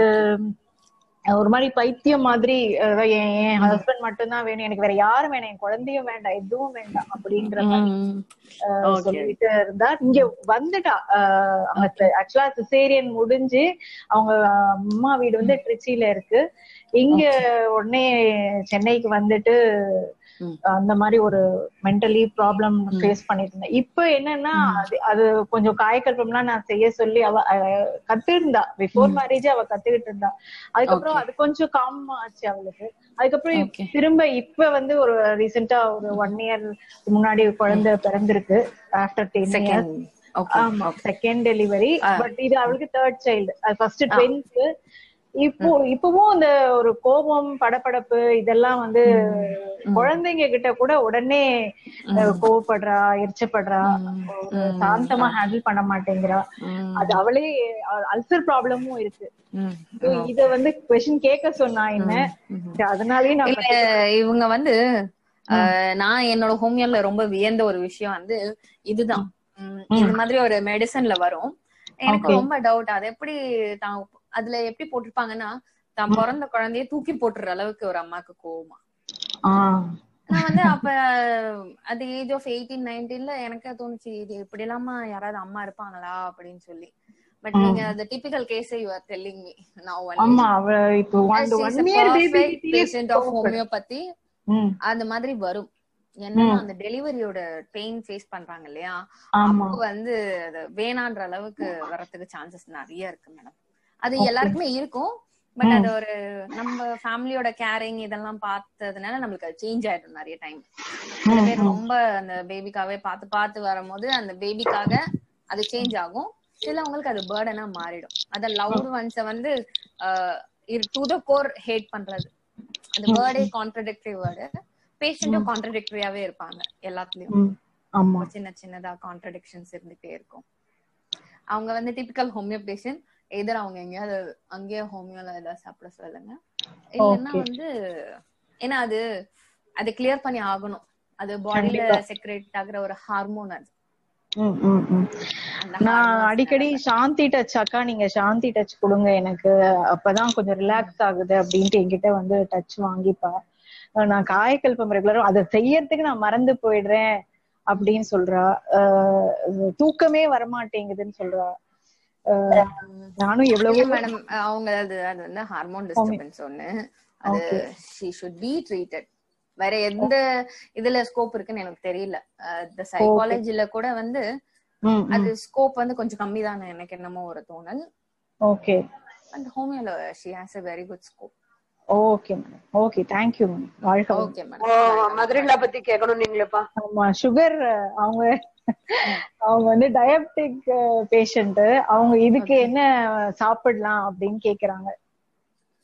ஒரு மாதிரி பைத்தியம் மாதிரி அஹ் என் என் ஹஸ்பண்ட் மட்டும்தான் வேணும் எனக்கு வேற யாரும் வேணும் என் குழந்தையும் வேண்டாம் எதுவும் வேண்டாம் அப்படின்ற மாதிரி அஹ், Okay. சொல்லிட்டு இருந்தா இங்க வந்துட்டா ஆக்சுவலா சிசேரியன் முடிஞ்சு அவங்க அம்மா வீடு வந்து திருச்சியில இருக்கு இங்க உடனே சென்னைக்கு வந்துட்டு ம். அந்த மாதிரி ஒரு மென்டலி ப்ராப்ளம் ஃபேஸ் பண்ணிட்டு இருந்தேன் இப்ப என்னன்னா அது அது கொஞ்சம் காயக்கல்பம்லாம் நான் செய்ய சொல்லி அவ அஹ், கத்துருந்தா பிஃபோர் மேரேஜ் அவ கத்துக்கிட்டு இருந்தா அதுக்கப்புறம் அது கொஞ்சம் காம் ஆச்சு அவளுக்கு அதுக்கப்புறம் இப்- Okay. திரும்ப இப்ப வந்து ஒரு ரீசெண்டா ஒரு ஒன் இயர் முன்னாடி குழந்தை பிறந்திருக்கு after ten years second okay ஆமா செகண்ட் டெலிவரி ஆ. பட் இது அவளுக்கு தேர்ட் சைல்டு அது ஃபர்ஸ்ட் ட்வின்ஸ் இப்போ இப்பவும் இந்த ஒரு கோபம் படபடப்பு இதெல்லாம் வந்து குழந்தைங்க கிட்ட கூட உடனே அஹ், கோவப்படுறா எரிச்சப்படுறா ஒரு சாந்தமா ஹேண்டில் பண்ண மாட்டேங்கிறா அது அவளே அல்சர் ப்ராப்ளமும் இருக்கு So இத வந்து கொஸ்டின் கேட்க சொன்னா என்ன அதனாலயே நான் இல்ல இவங்க வந்து அஹ், நான் என்னோட ஹோமியோல ரொம்ப வியந்த ஒரு விஷயம் வந்து இதுதான் உம், இந்த மாதிரி ஒரு மெடிசன்ல வரும் எனக்கு ரொம்ப டவுட் அது எப்படி தான் அதுல எப்படி போட்டிருப்பாங்கன்னா தான் பிறந்த குழந்தைய தூக்கி போட்டுற அளவுக்கு ஒரு அம்மாக்கு கோவமா ஆஹ் நான் வந்து அப்ப அது ஏஜ் ஆஃப் எயிட்டீன் நைன்டீன்ல எனக்கு தோணுச்சு இது இப்படி இல்லாம யாராவது அம்மா இருப்பாங்களா அப்படின்னு சொல்லி பட் நீங்க அந்த typical case you are telling me நான் ஆமா அவ இப்போ one one year baby patient of homeopathy ம் அந்த மாதிரி வரும் என்னன்னா அந்த டெலிவரியோட பெயின் ஃபேஸ் பண்றாங்க இல்லையா ஆமா அப்போ வந்து அது வேணான்ற அளவுக்கு வரதுக்கு சான்சஸ் நிறைய இருக்கு மேடம் அது எல்லாருக்குமே இருக்கும் பட் அது ஒரு நம்ம ஃபேமிலியோட கேரிங் இதெல்லாம் பார்த்ததுனால நம்மளுக்கு அது சேஞ்ச் ஆயிடும் நிறைய டைம் சில பேர் ரொம்ப அந்த பேபிக்காவே பார்த்து பார்த்து வரும்போது அந்த பேபிக்காக அது சேஞ்ச் ஆகும் சிலவங்களுக்கு அது பேர்டனா மாறிடும் அத லவ்டு ஒன்ஸ வந்து டு த கோர் ஹேட் பண்றது அந்த வேர்டே கான்ட்ரடிக்டரி வேர்டு பேஷண்ட்டும் கான்ட்ரடிக்டரியாவே இருப்பாங்க எல்லாத்துலயும் ம், ஆமா சின்ன சின்னதா கான்ட்ரடிக்ஷன்ஸ் இருந்துட்டே இருக்கும் அவங்க வந்து டிபிக்கல் ஹோமியோ பேஷண்ட் எதிர அவங்க எங்கேயாவது அங்கேயே ஹோமியோல ஏதாவது சாப்பிட சொல்லுங்க இல்லைன்னா வந்து ஏன்னா அது அது கிளியர் பண்ணி ஆகணும் அது பாடியில செக்ரேட் ஆகுற ஒரு ஹார்மோன் அது ம், ம், ம். அந்த நான் hormones அடிக்கடி னால. சாந்தி டச் அக்கா நீங்க சாந்தி டச் கொடுங்க எனக்கு அப்பதான் கொஞ்சம் ரிலாக்ஸ் ஆகுது அப்படின்ட்டு என்கிட்ட வந்து டச் வாங்கிப்பா அஹ் நான் காயக்கல்பம் ரெகுலரும் அதை செய்யறதுக்கு நான் மறந்து போயிடுறேன் அப்படின்னு சொல்றா அஹ் தூக்கமே வரமாட்டேங்குதுன்னு சொல்றா அஹ் நானும் எவ்வளவோ மேடம் அவங்க அது அது வந்து ஹார்மோன் டிஸ்டர்பன்ஸ் ஒண்ணு அது ஷி ஷுட் பி ட்ரீட்டட் வேற எந்த இதுல ஸ்கோப் இருக்குன்னு எனக்கு தெரியல இந்த சைக்காலஜில கூட வந்து ம் அது ஸ்கோப் வந்து கொஞ்சம் கம்மி தான் எனக்கு என்னமோ ஒரு தோணல் ஓகே அண்ட் ஹோமியோல she has a very good scope okay madam okay thank you madam வாழ்க்கை ஓகே ஓ மேடம் மதுரையில பத்தி கேட்கணும் நீங்களேப்பா ஆமா சுகர் அவங்க அவங்க வந்து டயபெட்டிக் பேஷண்ட் அவங்க இதுக்கு என்ன சாப்பிடலாம் அப்படின்னு கேக்குறாங்க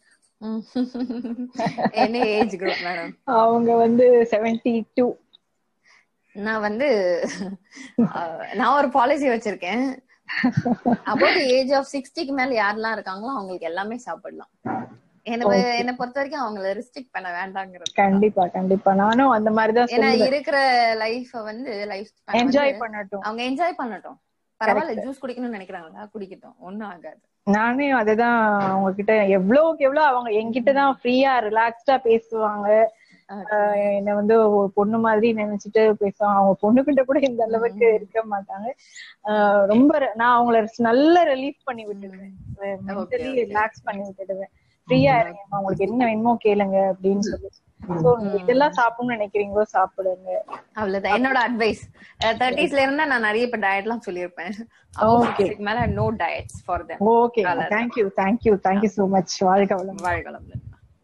ம். என்ன ஏஜ் குரூப் மேடம் அவங்க வந்து செவன்டி டூ நான் வந்து அஹ், நான் ஒரு பாலிசி வச்சிருக்கேன் அபவுட் ஏஜ் ஆஃப் சிக்ஸ்டிக்கு மேல யாரெல்லாம் இருக்காங்களோ அவங்களுக்கு எல்லாமே சாப்பிடலாம் என்ன என்ன பொறுத்த வரைக்கும் அவங்கள ரெஸ்ட்ரிக்ட் பண்ண வேண்டாங்கிறது கண்டிப்பா கண்டிப்பா நானும் அந்த மாதிரிதான் ஏன்னா சொல்லுவேன் இருக்கிற லைஃப வந்து லைஃப் என்ஜாய் பண்ணட்டும் அவங்க என்ஜாய் பண்ணட்டும் பரவாயில்ல ஜூஸ் குடிக்கணும்னு நினைக்கிறாங்களா குடிக்கட்டும் ஒண்ணும் ஆகாது நானே அதுதான் அவங்க கிட்ட எவ்வளவுக்கு எவ்வளவு அவங்க என்கிட்ட தான் ஃப்ரீயா ரிலாக்ஸ்டா பேசுவாங்க ஆஹ் என்ன வந்து ஒரு பொண்ணு மாதிரி நினைச்சிட்டு பேசுவாங்க அவங்க பொண்ணுகிட்ட கூட இந்த அளவுக்கு இருக்க மாட்டாங்க ஆஹ் ரொம்ப ர- நான் அவங்கள நல்ல ரிலீஃப் பண்ணி விட்டுடுவேன் மென்டலி ரிலாக்ஸ் பண்ணி விட்டுடுவேன் ஃப்ரீயா இருங்க உங்களுக்கு என்ன வேணுமோ கேளுங்க அப்படின்னு சொல்லி சோ இதெல்லாம் சாப்பிடணும்னு நினைக்கிறீங்களோ சாப்பிடுங்க அவ்வளவுதான் என்னோட அட்வைஸ் தேர்ட்டிஸ்ல இருந்தா நான் நிறைய இப்ப டயட் எல்லாம் சொல்லியிருப்பேன் Okay. இதுக்கு மேல no diets for them okay thank you thank you thank you so much வாழ்க வளம் வாழ்க வளமுடன்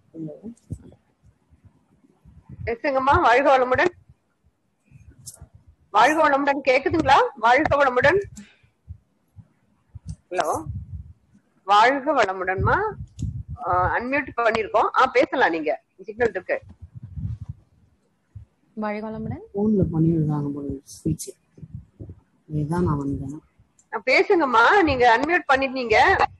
எஸ்ங்கம்மா வாழ்க வளமுடன் வாழ்க வளமுடன் கேக்குதுங்களா வாழ்க வளமுடன் ஹலோ வாழ்க வளமுடன்மா அன்மியூட் பண்ணிருக்கோம் ஆ பேசலாம் நீங்க சிக்னல் இருக்கு வாழ்க வளமுடன் போன்ல பண்ணிடுறாங்க போல ஸ்பீச் இதுதான் நான் வந்தேன் ஆ, பேசுங்கம்மா நீங்க அன்மியூட் பண்ணிருந்தீங்க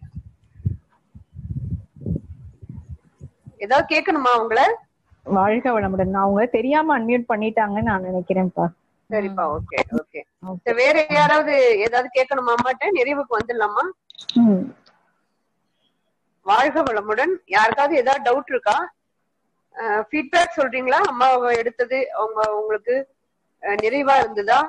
ஏதாவது கேட்கணுமா உங்களை வாழ்க வளமுடன் நான் அவங்க தெரியாம அன்மியூட் பண்ணிட்டாங்கன்னு நான் நினைக்கிறேன்ப்பா சரிப்பா ஓகே ஓகே வேற யாராவது ஏதாவது கேட்கணுமா அம்மாட்ட நிறைவுக்கு வந்துடலாமா ம். வாழ்க வளமுடன் யாருக்காவது ஏதாவது டவுட் இருக்கா ஃபீட்பேக் சொல்றீங்களா அம்மா எடுத்தது அவங்க உங்களுக்கு அஹ், நிறைவா இருந்ததா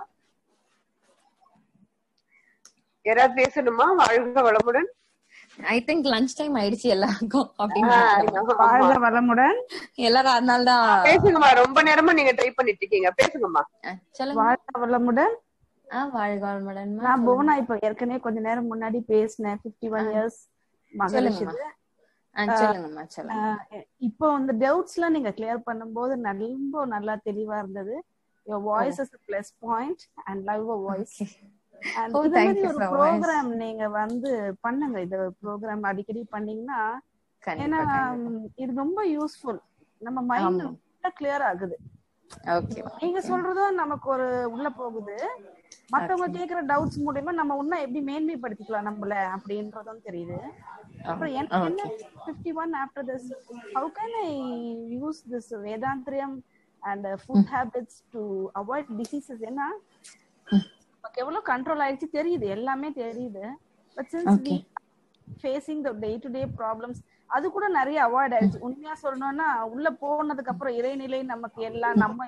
யாராவது பேசணுமா வாழ்க வளமுடன் ஐ திங்க் லஞ்ச் டைம் ஆயிடுச்சு எல்லாருக்கும் ஆ, அப்படின்னு ஆமா. வாழ்க வளமுடன் எல்லாரும் அதனால தான் பேசுங்கம்மா ரொம்ப நேரமா நீங்க ட்ரை பண்ணிட்டு இருக்கீங்க பேசுங்கம்மா சொல்லுங்க வாழ்க வளமுடன் ஆ வாழ்க வளமுடன் நான் புவனா இப்ப ஏற்கனவே கொஞ்ச நேரம் முன்னாடி பேசினேன் 51 ஒன் இயர்ஸ் மகளிர் சொல்லுங்கம்மா ஆ, சொல்லுங்கம்மா சொல்லுங்க இப்போ இந்த டவுட்ஸ் எல்லாம் நீங்க கிளியர் பண்ணும்போது ரொம்ப நல்லா தெளிவா இருந்தது your voice is plus point and love a voice and Oh, இந்த thank மாதிரி you ஒரு so much. ப்ரோக்ராம் நீங்க வந்து பண்ணுங்க இது ப்ரோக்ராம் அடிக்கடி பண்ணீங்கன்னா ஏன்னா கண்டிப்பா கண்டிப்பா ம், இது ரொம்ப யூஸ்ஃபுல் நம்ம மைண்ட் ஆமா. ரொம்ப கிளியர் ஆகுது ஓகே நீங்க சொல்றதும் நமக்கு ஒரு உள்ள போகுது மத்தவங்க கேக்குற டவுட்ஸ் மூலியமா நம்ம இன்னும் எப்படி மேன்மைப்படுத்திக்கலாம் நம்மள அப்படின்றதும் தெரியுது அப்புறம் எனக்கு என்ன fifty one after this how can I use this Vethathiriyam and food habits to avoid diseases ஏன்னா நமக்கு எவ்வளவு கண்ட்ரோல் ஆயிடுச்சு தெரியுது எல்லாமே தெரியுது but since we facing the day to day problems அது கூட நிறைய அவாய்ட் ஆயிடுச்சு உண்மையா சொல்லணும்னா உள்ள போனதுக்கு அப்புறம் இறைநிலை நமக்கு எல்லாம் நம்ம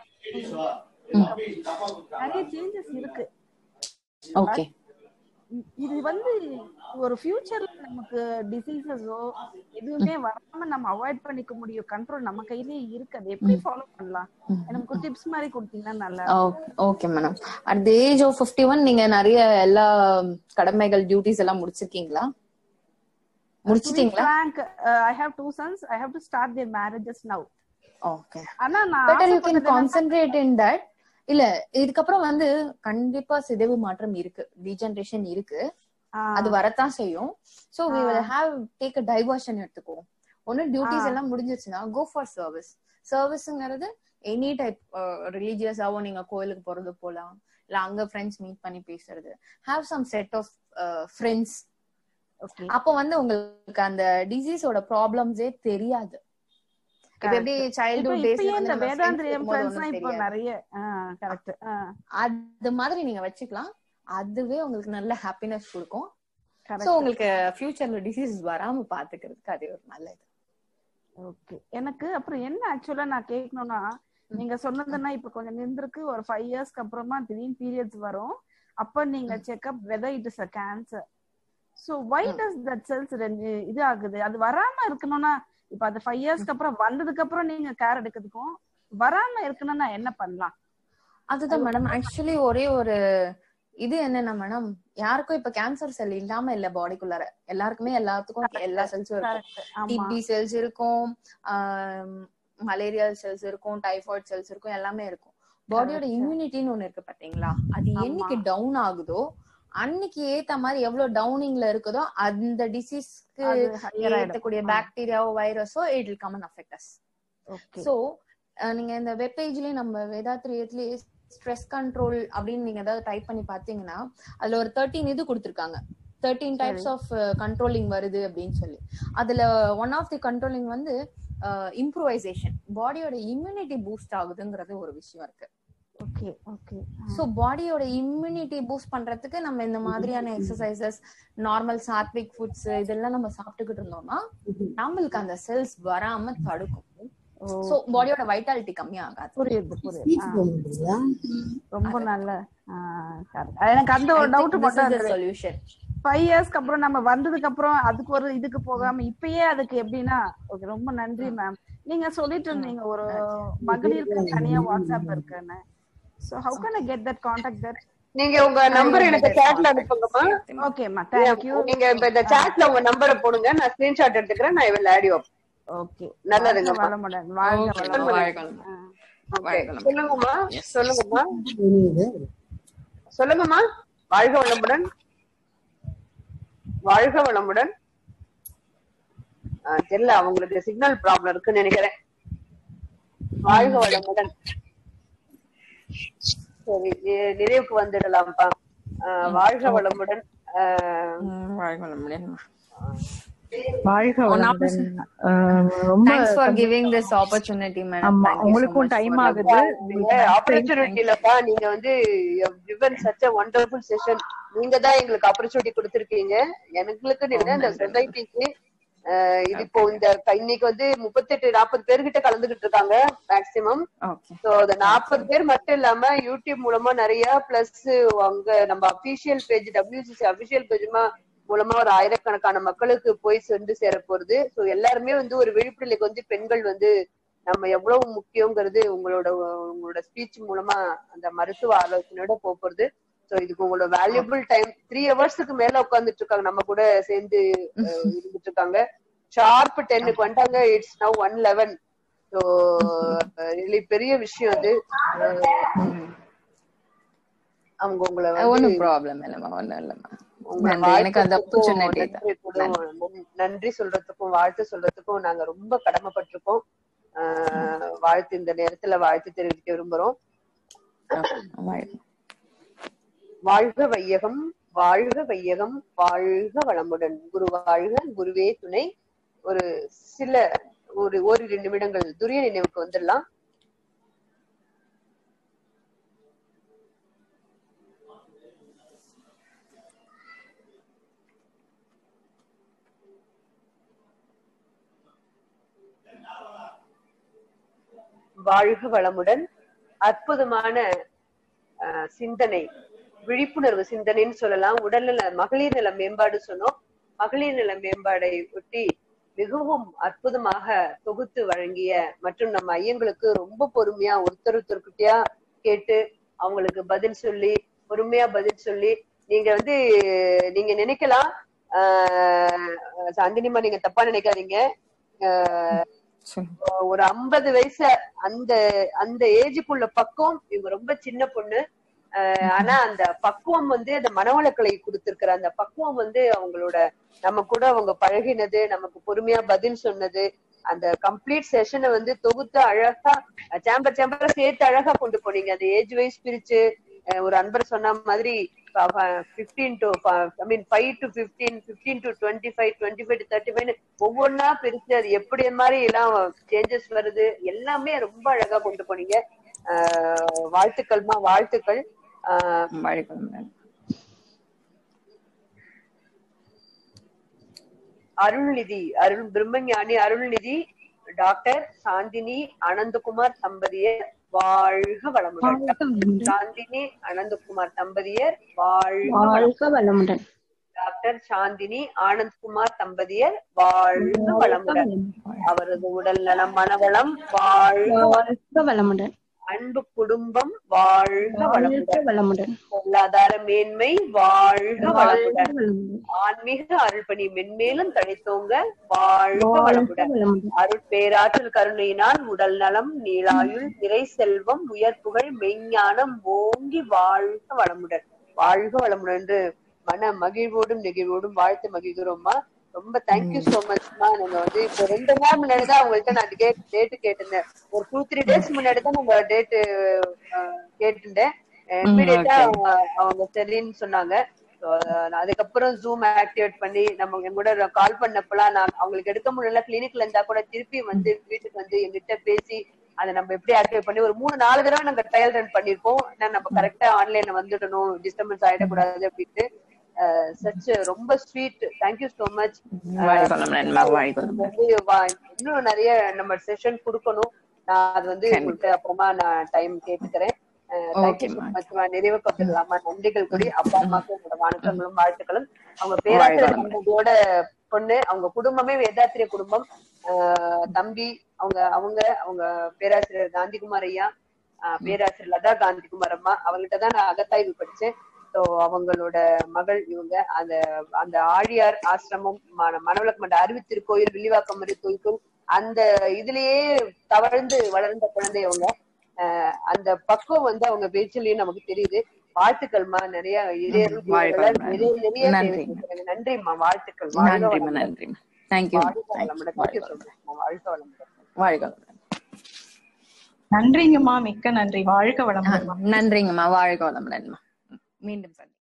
நிறைய சேஞ்சஸ் இருக்கு ஓகே இது வந்து ஒரு ஃபியூச்சர்ல நமக்கு டிசீசஸோ எதுவுமே வராம நம்ம அவாய்ட் பண்ணிக்க முடியும் கண்ட்ரோல் நம்ம கையிலேயே இருக்கு அது எப்படி ஃபாலோ பண்ணலாம் எனக்கு டிப்ஸ் மாதிரி கொடுத்தீங்கன்னா நல்லா okay madam at the age of fifty one நீங்க நிறைய எல்லா கடமைகள் டியூட்டிஸ் எல்லாம் முடிச்சிருக்கீங்களா முடிச்சிட்டீங்களா frank uh, i have two sons i have to start their marriages now okay ஆனா நான் பெட்டர் யூ கேன் ஆசைப்பட்டது என்னன்னா- கான்சென்ட்ரேட் இன் தட் இல்ல இதுக்கப்புறம் வந்து கண்டிப்பா சிதைவு மாற்றம் இருக்கு டீஜெனரேஷன் இருக்கு ஆஹ் அது வரத்தான் செய்யும் so we will have take a diversion எடுத்துக்கோ ஒன்னு டியூட்டிஸ் எல்லாம் முடிஞ்சிருச்சுன்னா கோ ஃபார் சர்வீஸ் சர்வீஸ்ங்கிறது எனி டைப் ரிலீஜியஸாவும் நீங்க கோயிலுக்கு போறது போலாம் இல்ல அங்க ஃப்ரெண்ட்ஸ் மீட் பண்ணி பேசுறது have some set of friends okay அப்போ வந்து உங்களுக்கு அந்த டிசீஸோட ப்ராப்ளம்ஸே தெரியாது இப்ப எப்படி இப்ப சைல்ட்ஹுட் இப்பயே இந்த டேஸ்ல வேதாந்திரியம் ஃப்ரெண்ட்ஸ் இப்போ தெரியாது நிறைய கரெக்ட் அது மாதிரி நீங்க வச்சுக்கலாம் அதுவே உங்களுக்கு நல்ல ஹாப்பினஸ் கொடுக்கும் சோ கரெக்ட் உங்களுக்கு ஃபியூச்சர்ல டிசீஸ் வராம பாத்துக்கிறதுக்கு அது ஒரு நல்ல இது ஓகே எனக்கு அப்புறம் என்ன ஆக்சுவலா நான் கேட்கணும்னா நீங்க சொன்னதுன்னா இப்ப கொஞ்சம் நின்றுருக்கு ஒரு ஃபைவ் இயர்ஸ்க்கு அப்புறமா திடீர்னு பீரியட்ஸ் வரும் அப்ப நீங்க checkup whether it is a cancer so why does that cells இது ஆகுது அது வராம இருக்கணும்னா இப்ப அது ஃபைவ் இயர்ஸ்க்கு அப்புறம் வந்ததுக்கு அப்புறம் நீங்க கேர் எடுக்கிறதுக்கும் வராம இருக்கணும்னா என்ன பண்ணலாம் அதுதான் மேடம் ஆக்சுவலி ஒரே ஒரு இது என்னன்னா மேடம் யாருக்கும் இப்ப கேன்சர் செல் இல்லாம இல்ல பாடிக்குள்ளார எல்லாருக்குமே எல்லாத்துக்கும் எல்லா செல்ஸும் இருக்கும் கரெக்ட் ஆமா டிபி செல்ஸ் இருக்கும் மலேரியா செல்ஸ் இருக்கும் டைஃபாய்டு செல்ஸ் இருக்கும் எல்லாமே இருக்கும் பாடியோட Correct. இம்யூனிட்டின்னு ஒண்ணு இருக்கு பாத்தீங்களா அது ஆமா. என்னைக்கு டவுன் ஆகுதோ அன்னைக்கு ஏத்த மாதிரி எவ்வளவு டவுனிங்ல இருக்குதோ அந்த டிசீஸ்க்கு அது higher ஆயிடும். ஏத்தக்கூடிய ஆ. பாக்டீரியாவோ வைரஸோ it will come and affect us okay so நீங்க இந்த வெப் பேஜ்லயே நம்ம வேதாத்திரியத்திலேயே ஸ்ட்ரெஸ் கண்ட்ரோல் அப்படின்னு நீங்க ஏதாவது டைப் பண்ணி பாத்தீங்கன்னா அதுல ஒரு தேர்ட்டீன் இது கொடுத்திருக்காங்க தேர்ட்டீன் டைப்ஸ் ஆஃப் கண்ட்ரோலிங் வருது அப்படின்னு சொல்லி அதுல ஒன் ஆஃப் தி கண்ட்ரோலிங் வந்து இம்ப்ரூவைசேஷன் பாடியோட இம்யூனிட்டி பூஸ்ட் ஆகுதுங்கிறது ஒரு விஷயம் இருக்கு ஓகே ஓகே சோ பாடியோட இம்யூனிட்டி பூஸ்ட் பண்றதுக்கு நம்ம இந்த மாதிரியான எக்ஸசைசஸ் நார்மல் சாத்விக் ஃபுட்ஸ் இதெல்லாம் நம்ம சாப்பிட்டுக்கிட்டு இருந்தோம்னா நம்மளுக்கு அந்த செல்ஸ் வராம தடுக்கும் சோ பாடியோட வைட்டாலிட்டி கம்மியாகாது புரியுது புரியுது ஸ்பீச் ஆ, பண்ணுறீங்களா ரொம்ப நல்ல ஆ, correct. எனக்கு அந்த ஒரு டவுட் மட்டும் இருந்தது சொல்யூஷன் ஃபைவ் இயர்ஸ்க்கு அப்புறம் நம்ம வந்ததுக்கு அப்புறம் அதுக்கு ஒரு இதுக்கு போகாம இப்பயே அதுக்கு எப்படின்னா ஓகே ரொம்ப நன்றி மேம் நீங்க சொல்லிட்டு இருந்தீங்க ஒரு மகளிருக்கு தனியா வாட்ஸ்அப் இருக்குன்னு so how can I get that contact that நீங்க உங்க நம்பர் எனக்கு சாட்ல அனுப்புங்கம்மா ஓகேம்மா தேங்க்யூ நீங்க இப்ப இந்த சாட்ல உங்க நம்பரை போடுங்க நான் ஸ்கிரீன்ஷாட் எடுத்துக்கிறேன் நான் இவள் ஆடியோ ஓகே நல்லதுங்கம்மா வளமுடன் வாழ்க Okay, வளமுடன் வாழ்க வளமுடன். ஆ. Okay. சொல்லுங்கம்மா சொல்லுங்கம்மா புரியுது சொல்லுங்கம்மா வாழ்க வளமுடன் வாழ்க வளமுடன் ஆ, தெரியல அவங்களுக்கு சிக்னல் ப்ராப்ளம் இருக்குன்னு நினைக்கிறேன் வாழ்க வளமுடன் சரி நி- நிறைவுக்கு வந்துடலாம்ப்பா ஆ, வாழ்க வளமுடன் ஆ, வாழ்க வளமுடன் வாழ்க ஒன் வளமுடன் ஆஹ் ரொம்ப thanks for giving this opportunity madam ஆமா உங்களுக்கும் டைம் ஆகுது ஆப்பர்ச்சுனிட்டிலப்பா நீங்க வந்து given such a wonderful session நீங்க தான் எங்களுக்கு ஆப்பர்ச்சுனிட்டி கொடுத்திருக்கீங்க எங்களுக்கு இல்ல இந்த சொசைட்டிக்கு இது இப்போ இந்த இன்னைக்கு வந்து முப்பத்தெட்டு நாற்பது பேர்கிட்ட கலந்துகிட்டு இருக்காங்க மேக்சிமம் ஓகே சோ அந்த நாற்பது பேர் மட்டும் இல்லாம யூடியூப் மூலமா நிறைய பிளஸ் அங்க நம்ம அபிஷியல் பேஜ் டபிள்யூசிசி அபிஷியல் பேஜ்மா மூலமா ஒரு ஆயிரக்கணக்கான மக்களுக்கு போய் சென்று சேர போறது சோ எல்லாருமே வந்து ஒரு விழிப்புணர்வுக்கு வந்து பெண்கள் வந்து நம்ம எவ்வளவு முக்கியங்கிறது உங்களோட உங்களோட ஸ்பீச் மூலமா அந்த மருத்துவ ஆலோசனையோட போக போறது சோ இதுக்கு உங்களோட வேல்யூபிள் டைம் த்ரீ ஹவர்ஸ்க்கு மேல உட்கார்ந்துட்டு இருக்காங்க நம்ம கூட சேர்ந்து அஹ், இருந்துட்டு இருக்காங்க ஷார்ப் டென்னுக்கு வந்துட்டாங்க it's now one eleven so பெரிய விஷயம் அது அஹ், அவங்க உங்களை வந்து ஒன்னும் ப்ராப்ளம் இல்லம்மா ஒண்ணும் இல்லம்மா உங்களை நன்றி எனக்கு அந்த வாழ்த்துறதுக்கும், ஆப்பர்ச்சுனிட்டி நன்றி கூறும், நன்றி சொல்றதுக்கும் வாழ்த்து சொல்றதுக்கும் நாங்க ரொம்ப கடமைப்பட்டிருக்கோம் ஆஹ் வாழ்த்து இந்த நேரத்துல வாழ்த்து தெரிவிக்க விரும்புறோம் வாழ்க வையகம் வாழ்க வையகம் வாழ்க வளமுடன் குரு வாழ்க குருவே துணை ஒரு சில ஒரு ஓரிரு நிமிடங்கள் துரிய நினைவுக்கு வந்துடலாம் வாழ்க வளமுடன் அற்புதமான ஆஹ், சிந்தனை விழிப்புணர்வு சிந்தனைன்னு சொல்லலாம் உடல்நல மகளிர் நல மேம்பாடு சொன்னோம் மகளிர் நல மேம்பாடை ஒட்டி மிகவும் அற்புதமாக தொகுத்து வழங்கிய மற்றும் நம்ம ஐயங்களுக்கு ரொம்ப பொறுமையா ஒருத்தர் ஒருத்தர்கிட்டயா கேட்டு அவங்களுக்கு பதில் சொல்லி பொறுமையா பதில் சொல்லி நீங்க வந்து நீங்க நினைக்கலாம் ஆஹ் சாந்தினிமா நீங்க தப்பா நினைக்காதீங்க ஆஹ் ஒரு ஐம்பது வயசு அந்த அந்த ஏஜுக்குள்ள பக்குவம் இவங்க ரொம்ப சின்ன பொண்ணு ஆஹ் ஆனா அந்த பக்குவம் வந்து அந்த மனவளக்கலை கொடுத்திருக்கிற அந்த பக்குவம் வந்து அவங்களோட நம்ம கூட அவங்க பழகினது நமக்கு பொறுமையா பதில் சொன்னது அந்த கம்ப்ளீட் செஷனை வந்து தொகுத்து அழகா சேம்பர் சேம்பரா சேர்த்து அழகா கொண்டு போனீங்க அந்த ஏஜ் வைஸ் பிரிச்சு அஹ் ஒரு அன்பர் சொன்ன மாதிரி fifteen to I mean five to fifteen fifteen to twenty five twenty five to thirty five ஒவ்வொன்னா பிரிச்சு அது எப்படி மாதிரி எல்லாம் சேஞ்சஸ் வருது எல்லாமே ரொம்ப அழகா கொண்டு போனீங்க ஆஹ் வாழ்த்துக்கள்மா வாழ்த்துக்கள் ஆஹ் அருள்நிதி அருள் பிரம்மஞானி அருள்நிதி டாக்டர் சாந்தினி அனந்தகுமார் தம்பதியர் வாழ்க வளமுடன் சாந்தினி அனந்தகுமார் தம்பதியர் வாழ்க வாழ்க வளமுடன் டாக்டர் சாந்தினி ஆனந்த்குமார் தம்பதியர் வாழ்க வளமுடன் அவரது உடல் நலம் மனவளம் வாழ்க வாழ்க வளமுடன் அன்பு குடும்பம் வாழ்க வாழ்க வளமுடன் வளமுடன் பொருளாதார மேன்மை வாழ்க வாழ்க வளமுடன் வளமுடன் ஆன்மீக அருள்பணி மென்மேலும் தழைத்தோங்க வாழ்க வாழ்க வளமுடன் வளமுடன் அருட்பேராற்றல் கருணையினால் உடல் நலம் நீளாயுள் நிறை செல்வம் உயர்ப்புகள் மெய்ஞானம் ஓங்கி வாழ்க வளமுடன் வாழ்க வளமுடன் என்று மன மகிழ்வோடும் நெகிழ்வோடும் வாழ்த்து மகிழ்கிறோம்மா ரொம்ப தேங்க்யூ சோ மச்மா நீங்க வந்து இப்போ ரெண்டு நாள் முன்னாடி தான் உங்கள்ட்ட நான் டேட் டேட்டு கேட்டிருந்தேன் ஒரு டூ த்ரீ டேஸ் முன்னாடி தான் உங்க டேட்டு கேட்டிருந்தேன் இமீடியட்டா அவங்க அவங்க சரின்னு சொன்னாங்க So, நான் அதுக்கப்புறம் ஜூம் ஆக்டிவேட் பண்ணி நம்ம என் கூட கால் பண்ணப்பலாம் நான் அவங்களுக்கு எடுக்க முடியல கிளினிக்ல இருந்தா கூட திருப்பி வந்து வீட்டுக்கு வந்து எங்கிட்ட பேசி அதை நம்ம எப்படி ஆக்டிவேட் பண்ணி ஒரு மூணு நாலு தடவை நாங்க ட்ரையல் ரன் பண்ணிருப்போம் ஏன்னா நம்ம கரெக்டா ஆன்லைன்ல வந்துடணும் டிஸ்டர்பன்ஸ் ஆயிடக்கூடாது அப்படின்ட்டு சச் ரொம்ப ஸ்வீட் தேங்க்யூ சோ மச் வாழ்கொள்ளம் நன்மா வாழ்கொள்ளம் வந்து வா- இன்னும் நிறைய நம்ம செஷன் கொடுக்கணும் நான் அது வந்து உங்களுக்கு அப்புறமா நான் டைம் கேட்டுக்கிறேன் தேங்க்யூ சோ மச் நிறைவு கொண்டுலாமா நன்றிகள் கூடி அப்பா அம்மாக்கு என்னோட வணக்கங்களும் வாழ்த்துக்களும் அவங்க பேராசிரியர் கம்பெனியோட பொண்ணு அவங்க குடும்பமே வேதாத்திரிய குடும்பம் ஆஹ் தம்பி அவங்க அவங்க அவங்க பேராசிரியர் காந்திகுமார் ஐயா ஆஹ் பேராசிரியர் லதா காந்திகுமார் அம்மா அவங்கள்ட்ட தான் நான் அகத்தாய்வு படிச்சேன் ஸோ அவங்களோட மகள் இவங்க அந்த அந்த ஆழியார் ஆசிரமம் ம- மணவளக்கு மண்ட அறிவு திருக்கோயில் வில்லிவாக்கம் மறை கோயில் அந்த இதுலயே தவழ்ந்து வளர்ந்த குழந்தை அவங்க ஆஹ் அந்த பக்குவம் வந்து அவங்க பேச்சிலையும் நமக்கு தெரியுது வாழ்த்துக்கள்மா நிறைய இளையர்கள் வாழ்க நிறைய நிறைய நன்றி. சேவை செய்றாங்க. நன்றிம்மா வாழ்த்துக்கள் வாழ்க நன்றிம்மா வளமுடன். நன்றிம்மா தேங்க்யூ வாழ்க வளமுடன். Thank you so much. வாழ்க வளமுடன். வாழ்க நன்றிங்கம்மா மிக்க நன்றி வாழ்க வளமுடன் நன்றிங்கம்மா வாழ்க வளமுடன்மா மீண்டும் சந்தி